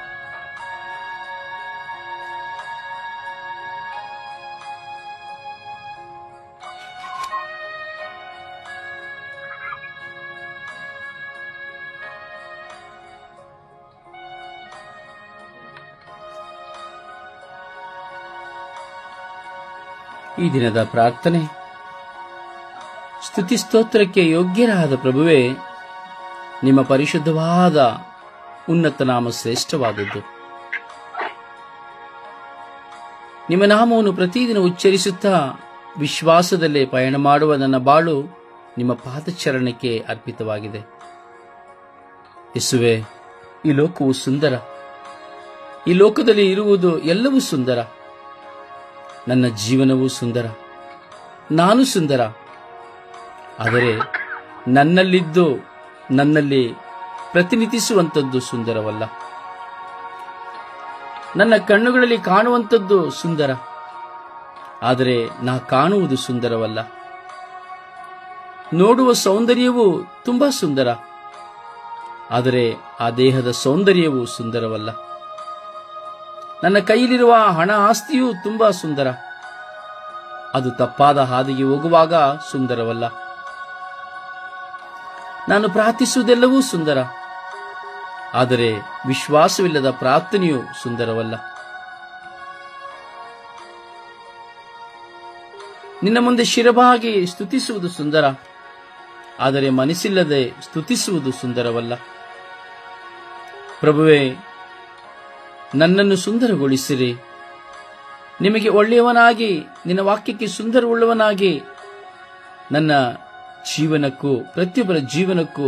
ಈ ದಿನದ ಪ್ರಾರ್ಥನೆ ಸ್ತುತಿ ಸ್ತೋತ್ರಕ್ಕೆ ಯೋಗ್ಯರಾದ ಪ್ರಭುವೇ ನಿಮ್ಮ ಪರಿಶುದ್ಧವಾದ ಉನ್ನತ ನಾಮ ಶ್ರೇಷ್ಠವಾದದ್ದು ನಿಮ್ಮ ನಾಮವನ್ನು ಪ್ರತಿದಿನ ಉಚ್ಚರಿಸುತ್ತಾ ವಿಶ್ವಾಸದಲ್ಲೇ ಪಯಣ ಮಾಡುವ ನನ್ನ ಬಾಳು ನಿಮ್ಮ ಪಾದಚರಣಕ್ಕೆ ಅರ್ಪಿತವಾಗಿದೆ ಯೇಸುವೆ ಈ ಲೋಕವು ಸುಂದರ ಈ ಲೋಕದಲ್ಲಿ ಇರುವುದು ಎಲ್ಲವೂ ಸುಂದರ ನನ್ನ ಜೀವನವೂ ಸುಂದರ ನಾನು ಸುಂದರ ಆದರೆ ನನ್ನಲ್ಲಿದ್ದು ನನ್ನಲ್ಲಿ ಪ್ರತಿನಿಧಿಸುವಂಥದ್ದು ಸುಂದರವಲ್ಲ ನನ್ನ ಕಣ್ಣುಗಳಲ್ಲಿ ಕಾಣುವಂಥದ್ದು ಸುಂದರ ಆದರೆ ನಾ ಕಾಣುವುದು ಸುಂದರವಲ್ಲ ನೋಡುವ ಸೌಂದರ್ಯವೂ ತುಂಬಾ ಸುಂದರ ಆದರೆ ಆ ದೇಹದ ಸೌಂದರ್ಯವೂ ಸುಂದರವಲ್ಲ ನನ್ನ ಕೈಯಲ್ಲಿರುವ ಹಣ ಆಸ್ತಿಯೂ ತುಂಬಾ ಸುಂದರ ಅದು ತಪ್ಪಾದ ಹಾದಿಗೆ ಹೋಗುವಾಗ ಸುಂದರವಲ್ಲ ನಾನು ಪ್ರಾರ್ಥಿಸುವುದೆಲ್ಲವೂ ಸುಂದರ ಆದರೆ ವಿಶ್ವಾಸವಿಲ್ಲದ ಪ್ರಾರ್ಥನೆಯೂ ಸುಂದರವಲ್ಲ ನಿನ್ನ ಮುಂದೆ ಶಿರಬಾಗಿ ಸ್ತುತಿಸುವುದು ಸುಂದರ ಆದರೆ ಮನಸ್ಸಿಲ್ಲದೆ ಸ್ತುತಿಸುವುದು ಸುಂದರವಲ್ಲ ಪ್ರಭುವೇ ನನ್ನನ್ನು ಸುಂದರಗೊಳಿಸಿರಿ ನಿಮಗೆ ಒಳ್ಳೆಯವನಾಗಿ ನಿನ್ನ ವಾಕ್ಯಕ್ಕೆ ಸುಂದರವುಳ್ಳವನಾಗಿ ನನ್ನ ಜೀವನಕ್ಕೂ ಪ್ರತಿಯೊಬ್ಬರ ಜೀವನಕ್ಕೂ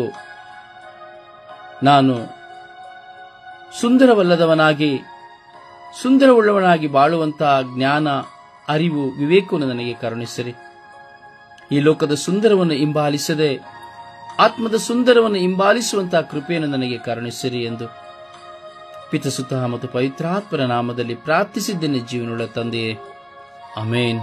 ನಾನು ಸುಂದರವಲ್ಲದವನಾಗಿ ಸುಂದರವುಳ್ಳವನಾಗಿ ಬಾಳುವಂತಹ ಜ್ಞಾನ ಅರಿವು ವಿವೇಕವನ್ನು ನನಗೆ ಕರುಣಿಸಿರಿ ಈ ಲೋಕದ ಸುಂದರವನ್ನು ಹಿಂಬಾಲಿಸದೆ ಆತ್ಮದ ಸುಂದರವನ್ನು ಹಿಂಬಾಲಿಸುವಂತಹ ಕೃಪೆಯನ್ನು ನನಗೆ ಕರುಣಿಸಿರಿ ಎಂದು ಪಿತಸುತ ಮತ್ತು ಪವಿತ್ರಾತ್ಮರ ನಾಮದಲ್ಲಿ ಪ್ರಾರ್ಥಿಸಿದ್ದೇನೆ ಜೀವನವುಳ್ಳ ತಂದೆಯೇ ಅಮೇನ್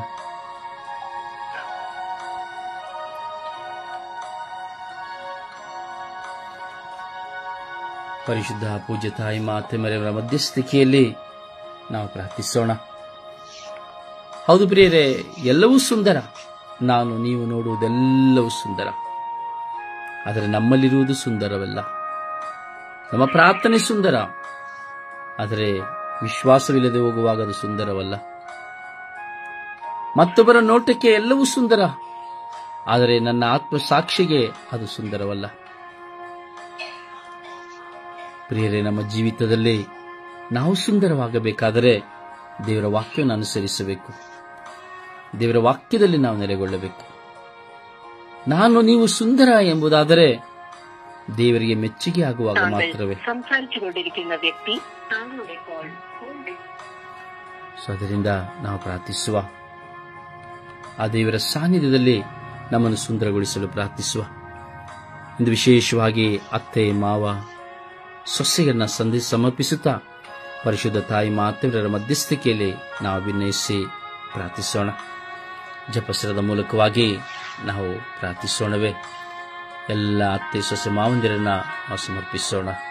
ಪರಿಶುದ್ಧ ಪೂಜ್ಯ ತಾಯಿ ಮಾತೆ ಮರೆಯವರ ಮಧ್ಯಸ್ಥಿಕೆಯಲ್ಲಿ ನಾವು ಪ್ರಾರ್ಥಿಸೋಣ ಹೌದು ಪ್ರಿಯರೇ ಎಲ್ಲವೂ ಸುಂದರ ನಾನು ನೀವು ನೋಡುವುದೆಲ್ಲವೂ ಸುಂದರ ಆದರೆ ನಮ್ಮಲ್ಲಿರುವುದು ಸುಂದರವಲ್ಲ ನಮ್ಮ ಪ್ರಾರ್ಥನೆ ಸುಂದರ ಆದರೆ ವಿಶ್ವಾಸವಿಲ್ಲದೆ ಹೋಗುವಾಗ ಅದು ಸುಂದರವಲ್ಲ ಮತ್ತೊಬ್ಬರ ನೋಟಕ್ಕೆ ಎಲ್ಲವೂ ಸುಂದರ ಆದರೆ ನನ್ನ ಆತ್ಮ ಸಾಕ್ಷಿಗೆ ಅದು ಸುಂದರವಲ್ಲ ಪ್ರಿಯರೇ ನಮ್ಮ ಜೀವಿತದಲ್ಲಿ ನಾವು ಸುಂದರವಾಗಬೇಕಾದರೆ ದೇವರ ವಾಕ್ಯವನ್ನು ಅನುಸರಿಸಬೇಕು ದೇವರ ವಾಕ್ಯದಲ್ಲಿ ನಾವು ನೆಲೆಗೊಳ್ಳಬೇಕು ನಾನು ನೀವು ಸುಂದರ ಎಂಬುದಾದರೆ ದೇವರಿಗೆ ಮೆಚ್ಚುಗೆ ಆಗುವಾಗ ಮಾತ್ರವೇ സംസാരിച്ചു കൊണ്ടിരിക്കുന്ന വ്യക്തി താങ്കളുടെ കോൾ ಸೊ ಅದರಿಂದ ನಾವು ಪ್ರಾರ್ಥಿಸುವ ಆ ದೇವರ ಸಾನ್ನಿಧ್ಯದಲ್ಲಿ ನಮ್ಮನ್ನು ಸುಂದರಗೊಳಿಸಲು ಪ್ರಾರ್ಥಿಸುವ ಇಂದು ವಿಶೇಷವಾಗಿ ಅತ್ತೆ ಮಾವ ಸೊಸೆಯನ್ನ ಸಂಧಿ ಸಮರ್ಪಿಸುತ್ತಾ ಪರಿಶುದ್ಧ ತಾಯಿ ಮಾತೆಯರ ಮಧ್ಯಸ್ಥಿಕೆಯಲ್ಲಿ ನಾವು ವಿನಯಿಸಿ ಪ್ರಾರ್ಥಿಸೋಣ ಜಪಸರದ ಮೂಲಕವಾಗಿ ನಾವು ಪ್ರಾರ್ಥಿಸೋಣವೇ ಎಲ್ಲ ಅತ್ತೆ ಸೊಸೆ ಮಾವಂದಿರನ್ನ ನಾವು ಸಮರ್ಪಿಸೋಣ